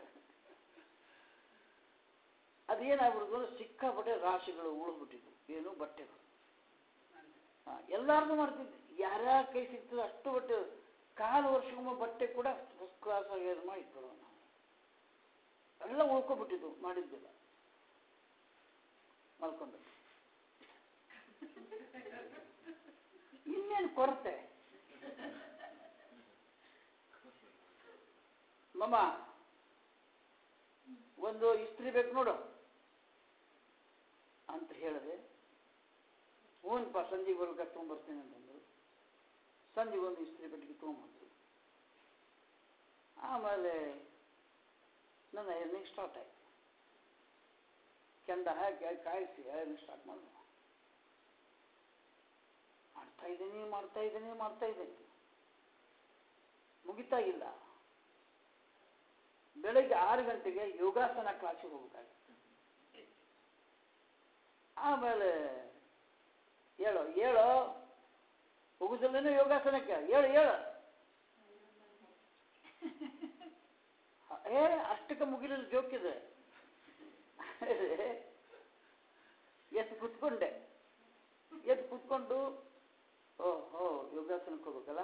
ಅದೇನಾಗ್ಬಿಡ್ತು ಅಂದ್ರೆ ಸಿಕ್ಕಾಪಟ್ಟೆ ರಾಶಿಗಳು ಉಳಿದ್ಬಿಟ್ಟಿದ್ವು ಏನು ಬಟ್ಟೆಗಳು ಹಾ, ಎಲ್ಲಾರ್ದು ಮಾಡ್ತಿದ್ವಿ ಯಾರ್ಯಾರ ಕೈ ಸಿಗ್ತದೆ ಅಷ್ಟು ಬಟ್ಟೆ ಕಾಲು ವರ್ಷಕ್ಕೊಮ್ಮೆ ಬಟ್ಟೆ ಕೂಡ ಫಸ್ಟ್ ಕ್ಲಾಸ್ ಆಗಿ ಇದು ಮಾಡಿಟ್ಬಿಡೋಣ ನಾವು ಎಲ್ಲ ಉಳ್ಕೊಬಿಟ್ಟಿದ್ವು ಮಾಡಿದ್ದಿಲ್ಲ ಮಲ್ಕೊಂಡು ಇನ್ನೇನು ಕೊರತೆ ಮಮ್ಮ ಒಂದು ಇಸ್ತ್ರಿ ಬೇಕು ನೋಡು ಅಂತ ಹೇಳಿದೆ ಹ್ಞೂನ್ಪ ಸಂಜೆಗೆ ಬರ್ಬೇಕಾದ್ರೆ ತೊಗೊಂಬರ್ತೀನಿ ಅಂತಂದ್ರು ಸಂಜೆಗೆ ಒಂದು ಇಸ್ತ್ರಿ ಪೆಟ್ಟಿಗೆ ತೊಗೊಂಬಂದ್ರು ಆಮೇಲೆ ನನ್ನ ಐರನಿಂಗ್ ಸ್ಟಾರ್ಟ್ ಆಯ್ತು ಕೆಂಡ ಹಾಕಿ ಹಾಕಿ ಕಾಯಿಸಿ ಐರನಿಂಗ್ ಸ್ಟಾರ್ಟ್ ಮಾಡಿದೆ ಮಾಡ್ತಾ ಇದ್ದೀನಿ ಮಾಡ್ತಾ ಇದ್ದೀನಿ ಮಾಡ್ತಾ ಇದ್ದೀನಿ ಮುಗಿತಾ ಇಲ್ಲ ಬೆಳಗ್ಗೆ ಆರು ಗಂಟೆಗೆ ಯೋಗಾಸನ ಕ್ಲಾಸಿಗೆ ಹೋಗ್ಬೇಕಾಗಿತ್ತು ಆಮೇಲೆ ಹೇಳೋ ಹೇಳೋ ಹೋಗುದಿಲ್ಲೇನೋ ಯೋಗಾಸನಕ್ಕೆ ಹೇಳು ಹೇಳು ಏ ಅಷ್ಟಕ್ಕೆ ಮುಗಿಲಿಲ್ಲ ಜೋಕಿದೆ ಎದ್ದು ಕುತ್ಕೊಂಡೆ ಎದ್ದು ಕುತ್ಕೊಂಡು ಓಹೋ ಯೋಗಾಸನಕ್ಕೆ ಹೋಗ್ಬೇಕಲ್ಲ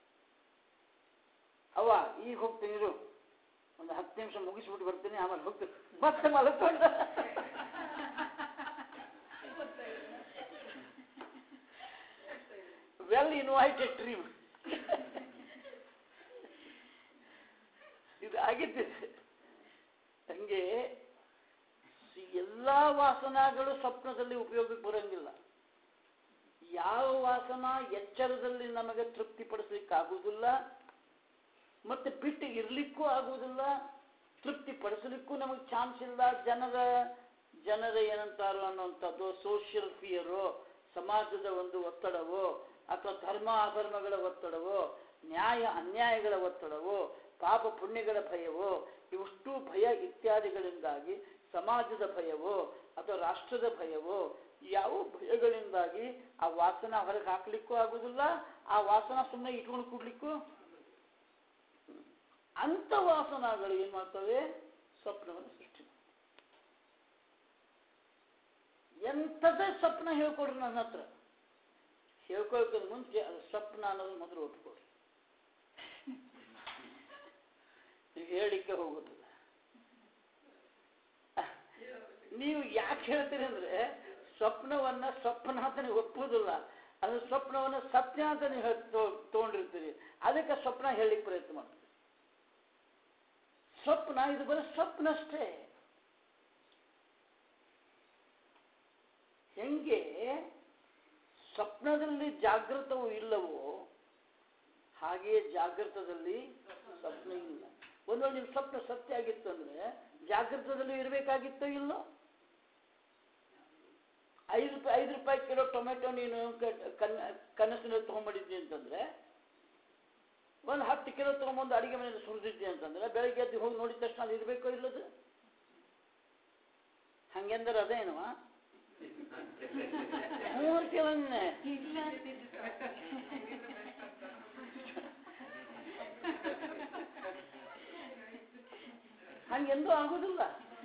ಅವ್ವ ಈಗ ಹೋಗ್ತೀನಿ ಇರು ಒಂದು ಹತ್ತು ನಿಮಿಷ ಮುಗಿಸ್ಬಿಟ್ಟು ಬರ್ತೀನಿ ಆಮೇಲೆ ಹೋಗ್ತೀನಿ ಮತ್ತೆ ಮಲ್ಕೊಂಡ ವೆಲ್ ಇನ್ವೈಟೆಡ್ ಡ್ರೀಮ್ ಇದು ಆಗಿದ್ದಿದೆ ಹಂಗೆ ಎಲ್ಲ ವಾಸನಗಳು ಸ್ವಪ್ನದಲ್ಲಿ ಉಪಯೋಗಕ್ಕೆ ಬರೋಂಗಿಲ್ಲ ಯಾವ ವಾಸನ ಎಚ್ಚರದಲ್ಲಿ ನಮಗೆ ತೃಪ್ತಿಪಡಿಸ್ಲಿಕ್ಕೆ ಆಗುವುದಿಲ್ಲ ಮತ್ತೆ ಬಿಟ್ಟು ಇರ್ಲಿಕ್ಕೂ ಆಗುವುದಿಲ್ಲ ತೃಪ್ತಿ ಪಡಿಸಲಿಕ್ಕೂ ನಮಗೆ ಚಾನ್ಸ್ ಇಲ್ಲ ಜನರ ಜನರ ಏನಂತಾರೋ ಅನ್ನುವಂಥದ್ದು ಸೋಷಿಯಲ್ ಫಿಯರು ಸಮಾಜದ ಒಂದು ಒತ್ತಡವೋ ಅಥವಾ ಧರ್ಮ ಅಧರ್ಮಗಳ ಒತ್ತಡವೋ ನ್ಯಾಯ ಅನ್ಯಾಯಗಳ ಒತ್ತಡವೋ ಪಾಪ ಪುಣ್ಯಗಳ ಭಯವೋ ಇವಷ್ಟು ಭಯ ಇತ್ಯಾದಿಗಳಿಂದಾಗಿ ಸಮಾಜದ ಭಯವೋ ಅಥವಾ ರಾಷ್ಟ್ರದ ಭಯವೋ ಯಾವ ಭಯಗಳಿಂದಾಗಿ ಆ ವಾಸನ ಹೊರಗೆ ಹಾಕ್ಲಿಕ್ಕೂ ಆಗುದಿಲ್ಲ ಆ ವಾಸನ ಸುಮ್ಮನೆ ಇಟ್ಕೊಂಡು ಕೂಡ್ಲಿಕ್ಕೂ ಅಂತ ವಾಸನಗಳು ಏನ್ ಮಾಡ್ತವೆ ಸ್ವಪ್ನವನ್ನು ಸೃಷ್ಟಿ ಮಾಡ್ತವೆ. ಎಂಥದೇ ಸ್ವಪ್ನ ಹೇಳ್ಕೊಡ್ರಿ ನನ್ನ ಹತ್ರ ಹೇಳ್ಕೊಳ್ಕೋದ್ ಮುಂಚೆ ಅದು ಸ್ವಪ್ನ ಅನ್ನೋದು ಮೊದಲು ಒಪ್ಕೊಡ್ರಿ ನೀವು ಹೇಳಿಕ್ಕೆ ಹೋಗುದಿಲ್ಲ ನೀವು ಯಾಕೆ ಹೇಳ್ತೀರಿ ಅಂದ್ರೆ ಸ್ವಪ್ನವನ್ನ ಸ್ವಪ್ನ ಅಂತ ನೀವು ಒಪ್ಪುವುದಿಲ್ಲ ಅದು ಸ್ವಪ್ನವನ್ನ ಸತ್ಯ ಅಂತ ನೀವು ಹೇಳ್- ತೊ- ತಗೊಂಡಿರ್ತೀರಿ ಅದಕ್ಕೆ ಸ್ವಪ್ನ ಹೇಳಲಿಕ್ಕೆ ಪ್ರಯತ್ನ ಮಾಡ್ತೀರಿ ಸ್ವಪ್ನ ಇದು ಬರೀ ಸ್ವಪ್ನ ಅಷ್ಟೇ ಹೆಂಗೆ ಸ್ವಪ್ನದಲ್ಲಿ ಜಾಗೃತವೂ ಇಲ್ಲವೋ ಹಾಗೆಯೇ ಜಾಗೃತದಲ್ಲಿ ಸ್ವಪ್ನ ಇಲ್ಲ ಒಂದು ವೇಳೆ ನಿಮ್ಮ ಸ್ವಪ್ನ ಸತ್ಯ ಆಗಿತ್ತು ಅಂದ್ರೆ ಜಾಗೃತದಲ್ಲಿ ಇರಬೇಕಾಗಿತ್ತೋ ಇಲ್ಲೋ ಐದು ರೂಪಾಯಿ ಐದು ರೂಪಾಯಿ ಕಿಲೋ ಟೊಮೆಟೊ ನೀನು ಕ- ಕನ್ನ ಕನಸಿನಲ್ಲಿ ತೊಗೊಂಬಂದಿದ್ದಿ ಅಂತಂದ್ರೆ ಒಂದು ಹತ್ತು ಕಿಲೋ ತೊಗೊಂಬಂದು ಅಡಿಗೆ ಮನೆಯಲ್ಲಿ ಸುರಿದಿದ್ದಿ ಅಂತಂದ್ರೆ ಬೆಳಗ್ಗೆ ಎದ್ದು ಹೋಗಿ ನೋಡಿದ ತಕ್ಷಣ ಅದು ಇರಬೇಕೋ ಇಲ್ಲದು ಹಂಗೆಂದ್ರೆ ಅದೇನು ಮೂರು ಕೆಲವನ್ನೇ ಹಂಗೆಂದೂ ಆಗುದಿಲ್ಲ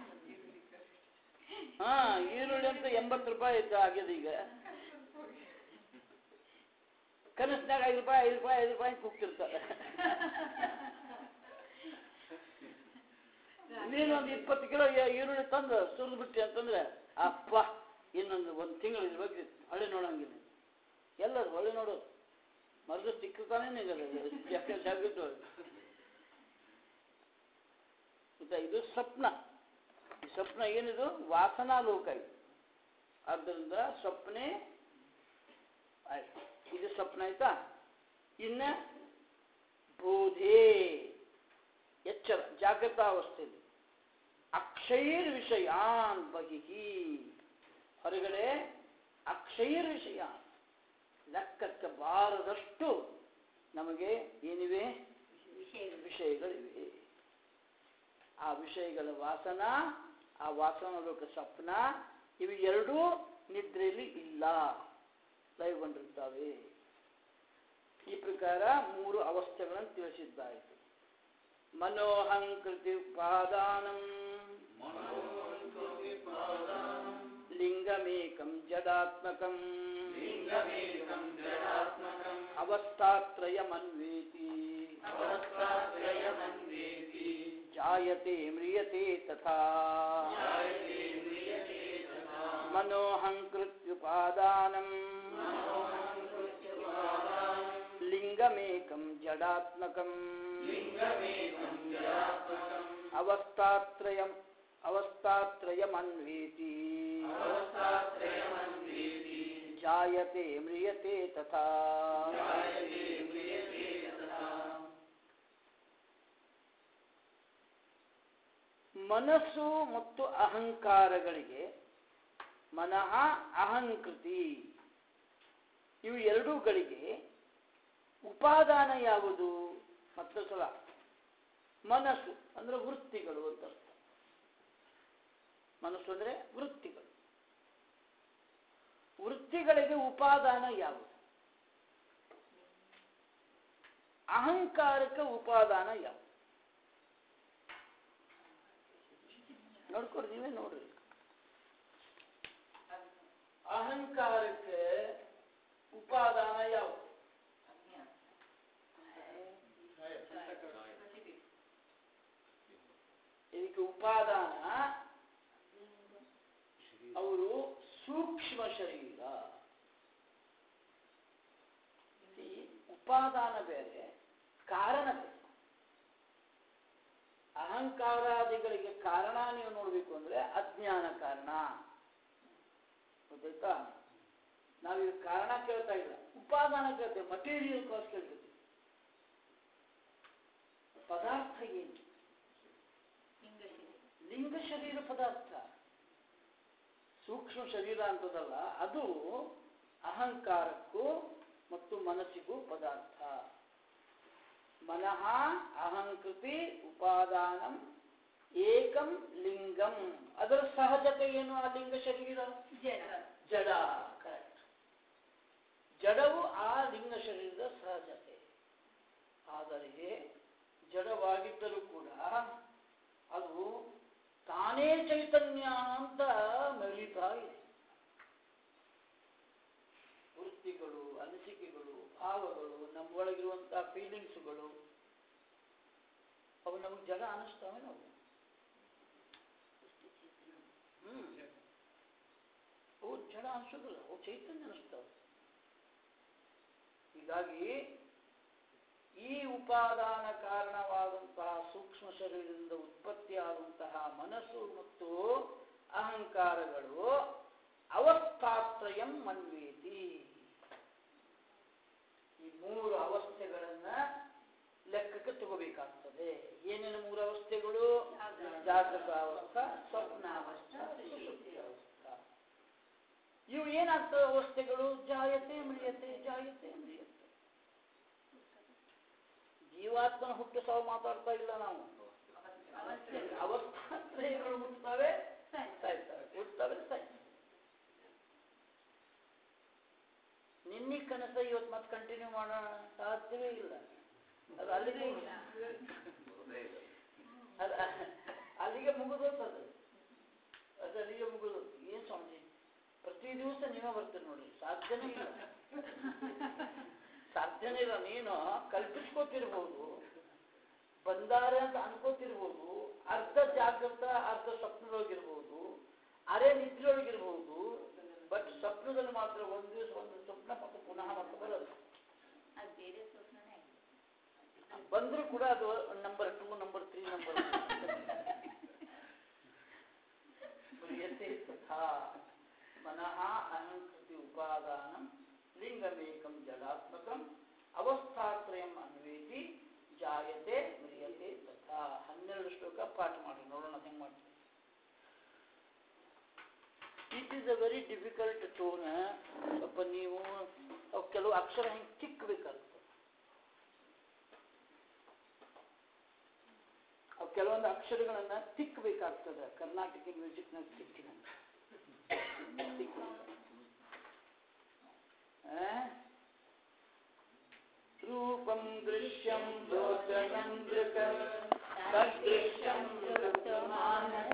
ಹಾ ಈರುಳ್ಳಿ ಅಂತ ಎಂಬತ್ತು ರೂಪಾಯಿ ಇತ್ತು ಆಗ್ಯದ ಈಗ ಕನಸ್ನಾಗ ಐದು ರೂಪಾಯಿ ಐದು ರೂಪಾಯಿ ಐದು ರೂಪಾಯಿ ಕೂಗ್ತಿರ್ತಾರೆ ನೀನು ಒಂದು ಇಪ್ಪತ್ತು ಕಿಲೋ ಈ- ಈರುಳ್ಳಿ ತಂದು ಸುರಿದು ಬಿಟ್ಟಿ ಅಂತಂದ್ರೆ ಅಪ್ಪ ಇನ್ನೊಂದು ಒಂದು ತಿಂಗಳು ಇರ್ಬೇಕು ಹೊಳೆ ನೋಡಂಗಿಲ್ಲ ಎಲ್ಲರೂ ಹೊಳೆ ನೋಡೋದು ಮರದ ಸಿಕ್ಕತಾನೆ ನಿಗಲ್ಲ ಯಾಕೆ ಜಾಗ್ರತೆ ಆಯ್ತಾ ಇದು ಸ್ವಪ್ನ ಈ ಸ್ವಪ್ನ ಏನಿದು ವಾಸನಾ ಲೋಕ ಇದು ಆದ್ದರಿಂದ ಸ್ವಪ್ನೆ ಆಯ್ತು ಇದು ಸ್ವಪ್ನ ಆಯ್ತಾ ಇನ್ನ ಬೋಧೆ ಎಚ್ಚರ ಜಾಗೃತಾವಸ್ಥೆಯಲ್ಲಿ ಅಕ್ಷೈರ್ ವಿಷಯಾನ್ ಬಹಿಹಿ ಹೊರಗಡೆ ಅಕ್ಷೈರ್ ವಿಷಯ ಲೆಕ್ಕಕ್ಕೆ ಬಾರದಷ್ಟು ನಮಗೆ ಏನಿವೆ ವಿಷಯಗಳಿವೆ ಆ ವಿಷಯಗಳ ವಾಸನ ಆ ವಾಸನ ಲೋಕ ಸ್ವಪ್ನ ಇವು ಎರಡೂ ನಿದ್ರೆಯಲ್ಲಿ ಇಲ್ಲ ಲಯಗೊಂಡಿರ್ತವೆ ಈ ಪ್ರಕಾರ ಮೂರು ಅವಸ್ಥೆಗಳನ್ನು ತಿಳಿಸಿದ್ದಾಯಿತು ಮನೋಹಂಕೃತಿ ಉಪಾದಾನಂ ಲಿಂಗಮೇಕಂ ಜಡಾತ್ಮಕಂ ಅವಸ್ಥಾತ್ರಯಮನ್ವೇತಿ ಜಾಯತೆ ಮ್ರಿಯತೆ ತಥಾ मनोऽहङ्कृत्युपादानम् लिङ्गमेकं जडात्मकम् अवस्थात्रयम् अवस्थात्रयमन्वेति जायते म्रियते तथा ಮನಸ್ಸು ಮತ್ತು ಅಹಂಕಾರಗಳಿಗೆ ಮನಃ ಅಹಂಕೃತಿ ಇವು ಎರಡೂಗಳಿಗೆ ಉಪಾದಾನ ಯಾವುದು ಮತ್ತು ಸಲ ಮನಸ್ಸು ಅಂದ್ರೆ ವೃತ್ತಿಗಳು ಅಂತ ಅರ್ಥ ಮನಸ್ಸು ಅಂದ್ರೆ ವೃತ್ತಿಗಳು ವೃತ್ತಿಗಳಿಗೆ ಉಪಾದಾನ ಯಾವುದು ಅಹಂಕಾರಕ್ಕೆ ಉಪಾದಾನ ಯಾವುದು ನೋಡ್ಕೊಡ್ರಿ ನೀವೇ ನೋಡ್ರಿ ಅಹಂಕಾರಕ್ಕೆ ಉಪಾದಾನ ಯಾವುದು ಇದಕ್ಕೆ ಉಪಾದಾನ ಅವರು ಸೂಕ್ಷ್ಮ ಶರೀರ ಈ ಉಪಾದಾನ ಬೇರೆ ಕಾರಣ ಬೇರೆ ಅಹಂಕಾರಾದಿಗಳಿಗೆ ಕಾರಣ ನೀವು ನೋಡಬೇಕು ಅಂದ್ರೆ ಅಜ್ಞಾನ ಕಾರಣ ಗೊತ್ತಾಯ್ತಾ ನಾವೀಗ ಕಾರಣ ಕೇಳ್ತಾ ಇಲ್ಲ ಉಪಾದಾನ ಕೇಳ್ತೇವೆ ಮಟೀರಿಯಲ್ ಕಾಸ್ ಕೇಳ್ತೀವಿ ಪದಾರ್ಥ ಏನು ಶರೀರ ಪದಾರ್ಥ ಸೂಕ್ಷ್ಮ ಶರೀರ ಅಂತದಲ್ಲ ಅದು ಅಹಂಕಾರಕ್ಕೂ ಮತ್ತು ಮನಸ್ಸಿಗೂ ಪದಾರ್ಥ ಮನಃ ಅಹಂಕೃತಿ ಉಪಾದಾನಂ ಏಕಂ ಲಿಂಗಂ ಅದರ ಸಹಜತೆ ಏನು ಆ ಲಿಂಗ ಶರೀರ ಜಡ ಜಡ ಕರೆಕ್ಟ್ ಜಡವು ಆ ಲಿಂಗ ಶರೀರದ ಸಹಜತೆ ಆದರೆ ಜಡವಾಗಿದ್ದರೂ ಕೂಡ ಅದು ತಾನೇ ಚೈತನ್ಯ ಅಂತ ಮೆರೀತಾ ಇದೆ ವೃತ್ತಿಗಳು ಅನಿಸಿಕೆಗಳು ಭಾವಗಳು ನಮ್ಮೊಳಗಿರುವಂತಹ ಫೀಲಿಂಗ್ಸ್ಗಳು ಅವು ನಮಗೆ ಜಡ ಅನ್ನಿಸ್ತಾವೆ ನಾವು ಹ್ಮ್ ಅವು ಜಡ ಅನಿಸೋದಿಲ್ಲ ಅವು ಚೈತನ್ಯ ಅನಿಸ್ತಾವೆ ಹೀಗಾಗಿ ಈ ಉಪಾದಾನ ಕಾರಣವಾದಂತಹ ಸೂಕ್ಷ್ಮ ಶರೀರದಿಂದ ಉತ್ಪತ್ತಿಯಾದಂತಹ ಮನಸ್ಸು ಮತ್ತು ಅಹಂಕಾರಗಳು ಅವಸ್ಥಾತ್ರಯಂ ಮನ್ವೇತಿ ಈ ಮೂರು ಅವಸ್ಥೆಗಳನ್ನ ಲೆಕ್ಕಕ್ಕೆ ತಗೋಬೇಕಾಗ್ತದೆ ಏನೇನು ಮೂರು ಅವಸ್ಥೆಗಳು ಜಾಗೃತ ಅವಸ್ಥಾ ಸ್ವಪ್ನಾವಸ್ಥಾ ಸುಷುಪ್ತಿ ಅವಸ್ಥಾ ಇವು ಏನಾಗ್ತವೆ ಅವಸ್ಥೆಗಳು ಜಾಯತೆ ಮ್ರಿಯತೆ ಜಾಯತೆ ಮ್ರಿಯತೆ ಜೀವಾತ್ಮನ ಹುಟ್ಟು ಸಾವು ಮಾತಾಡ್ತಾ ಇಲ್ಲ ನಾವು ಅವಸ್ಥಾತ್ರಯಗಳು ಹುಟ್ಟುತ್ತವೆ ಸಾಯ್ತವೆ ಹುಟ್ಟುತ್ತವೆ ಸಾಯ್ತವೆ ನಿನ್ನೆ ಕನಸ ಇವತ್ತು ಮತ್ತೆ ಕಂಟಿನ್ಯೂ ಮಾಡೋಣ ಸಾಧ್ಯವೇ ಇಲ್ಲ ಅದು ಅಲ್ಲಿಗೆ ಅದು ಅಲ್ಲಿಗೆ ಮುಗಿದೋಗ್ತದೆ ಅದು ಅಲ್ಲಿಗೆ ಮುಗಿದು ಏನು ಸ್ವಾಮೀಜಿ ಪ್ರತಿ ದಿವಸ ನೀವೇ ಬರ್ತೀರಿ ನೋಡಿ ಸಾಧ್ಯನೇ ಇಲ್ಲ ಸಾಧ್ಯನೇ ಇಲ್ಲ ನೀನು ಕಲ್ಪಿಸ್ಕೋತಿರ್ಬೋದು ಬಂದಾರೆ ಅಂತ ಅನ್ಕೋತಿರ್ಬೋದು ಅರ್ಧ ಜಾಗೃತ ಅರ್ಧ ಸ್ವಪ್ನದೊಳಗಿರ್ಬೋದು ಅರೆ ನಿದ್ರೆಯೊಳಗಿರ್ಬೋದು ಬಟ್ ಸ್ವಪ್ನದಲ್ಲಿ ಮಾತ್ರ ಒಂದು ದಿವಸ ಒಂದು ಸ್ವಪ್ನ ಮತ್ತೆ ಪುನಃ ಮತ್ತೆ ಬರೋದು ಅದು ಬೇರೆ ಸ್ವಪ್ನನೇ ಆಗಿದೆ ಬಂದರೂ ಕೂಡ ಅದು number two number three number ಕ್ರಿಯತೆ ತಥಾ ಮನಃ ಅಹಂಕೃತಿ ಉಪಾದಾನಂ ಲಿಂಗಮೇಕಂ ಜಡಾತ್ಮಕಂ ಅವಸ್ಥಾತ್ರಯಂ ಅನ್ವೇತಿ ಜಾಯತೆ ಮ್ರಿಯತೆ ತಥಾ ಹನ್ನೆರಡು ಶ್ಲೋಕ ಪಾಠ ಮಾಡಿ ನೋಡೋಣ ಹೆಂಗೆ ಮಾಡ್ತೀವಿ it is a very difficult ಟೋನ್ ಸ್ವಲ್ಪ ನೀವು ಅವು ಕೆಲವು ಅಕ್ಷರ ಹೆಂಗೆ ತಿಕ್ಕಬೇಕಾಗ್ತದೆ ಅವು ಕೆಲವೊಂದು ಅಕ್ಷರಗಳನ್ನ ತಿಕ್ಕಬೇಕಾಗ್ತದೆ ಕರ್ನಾಟಕ ಮ್ಯೂಸಿಕ್ನಾಗ ತಿಕ್ಕಿನ ರೂಪಂ ದೃಶ್ಯಂ ಲೋಚನಂ ದೃಕ ತದೃಶ್ಯಂ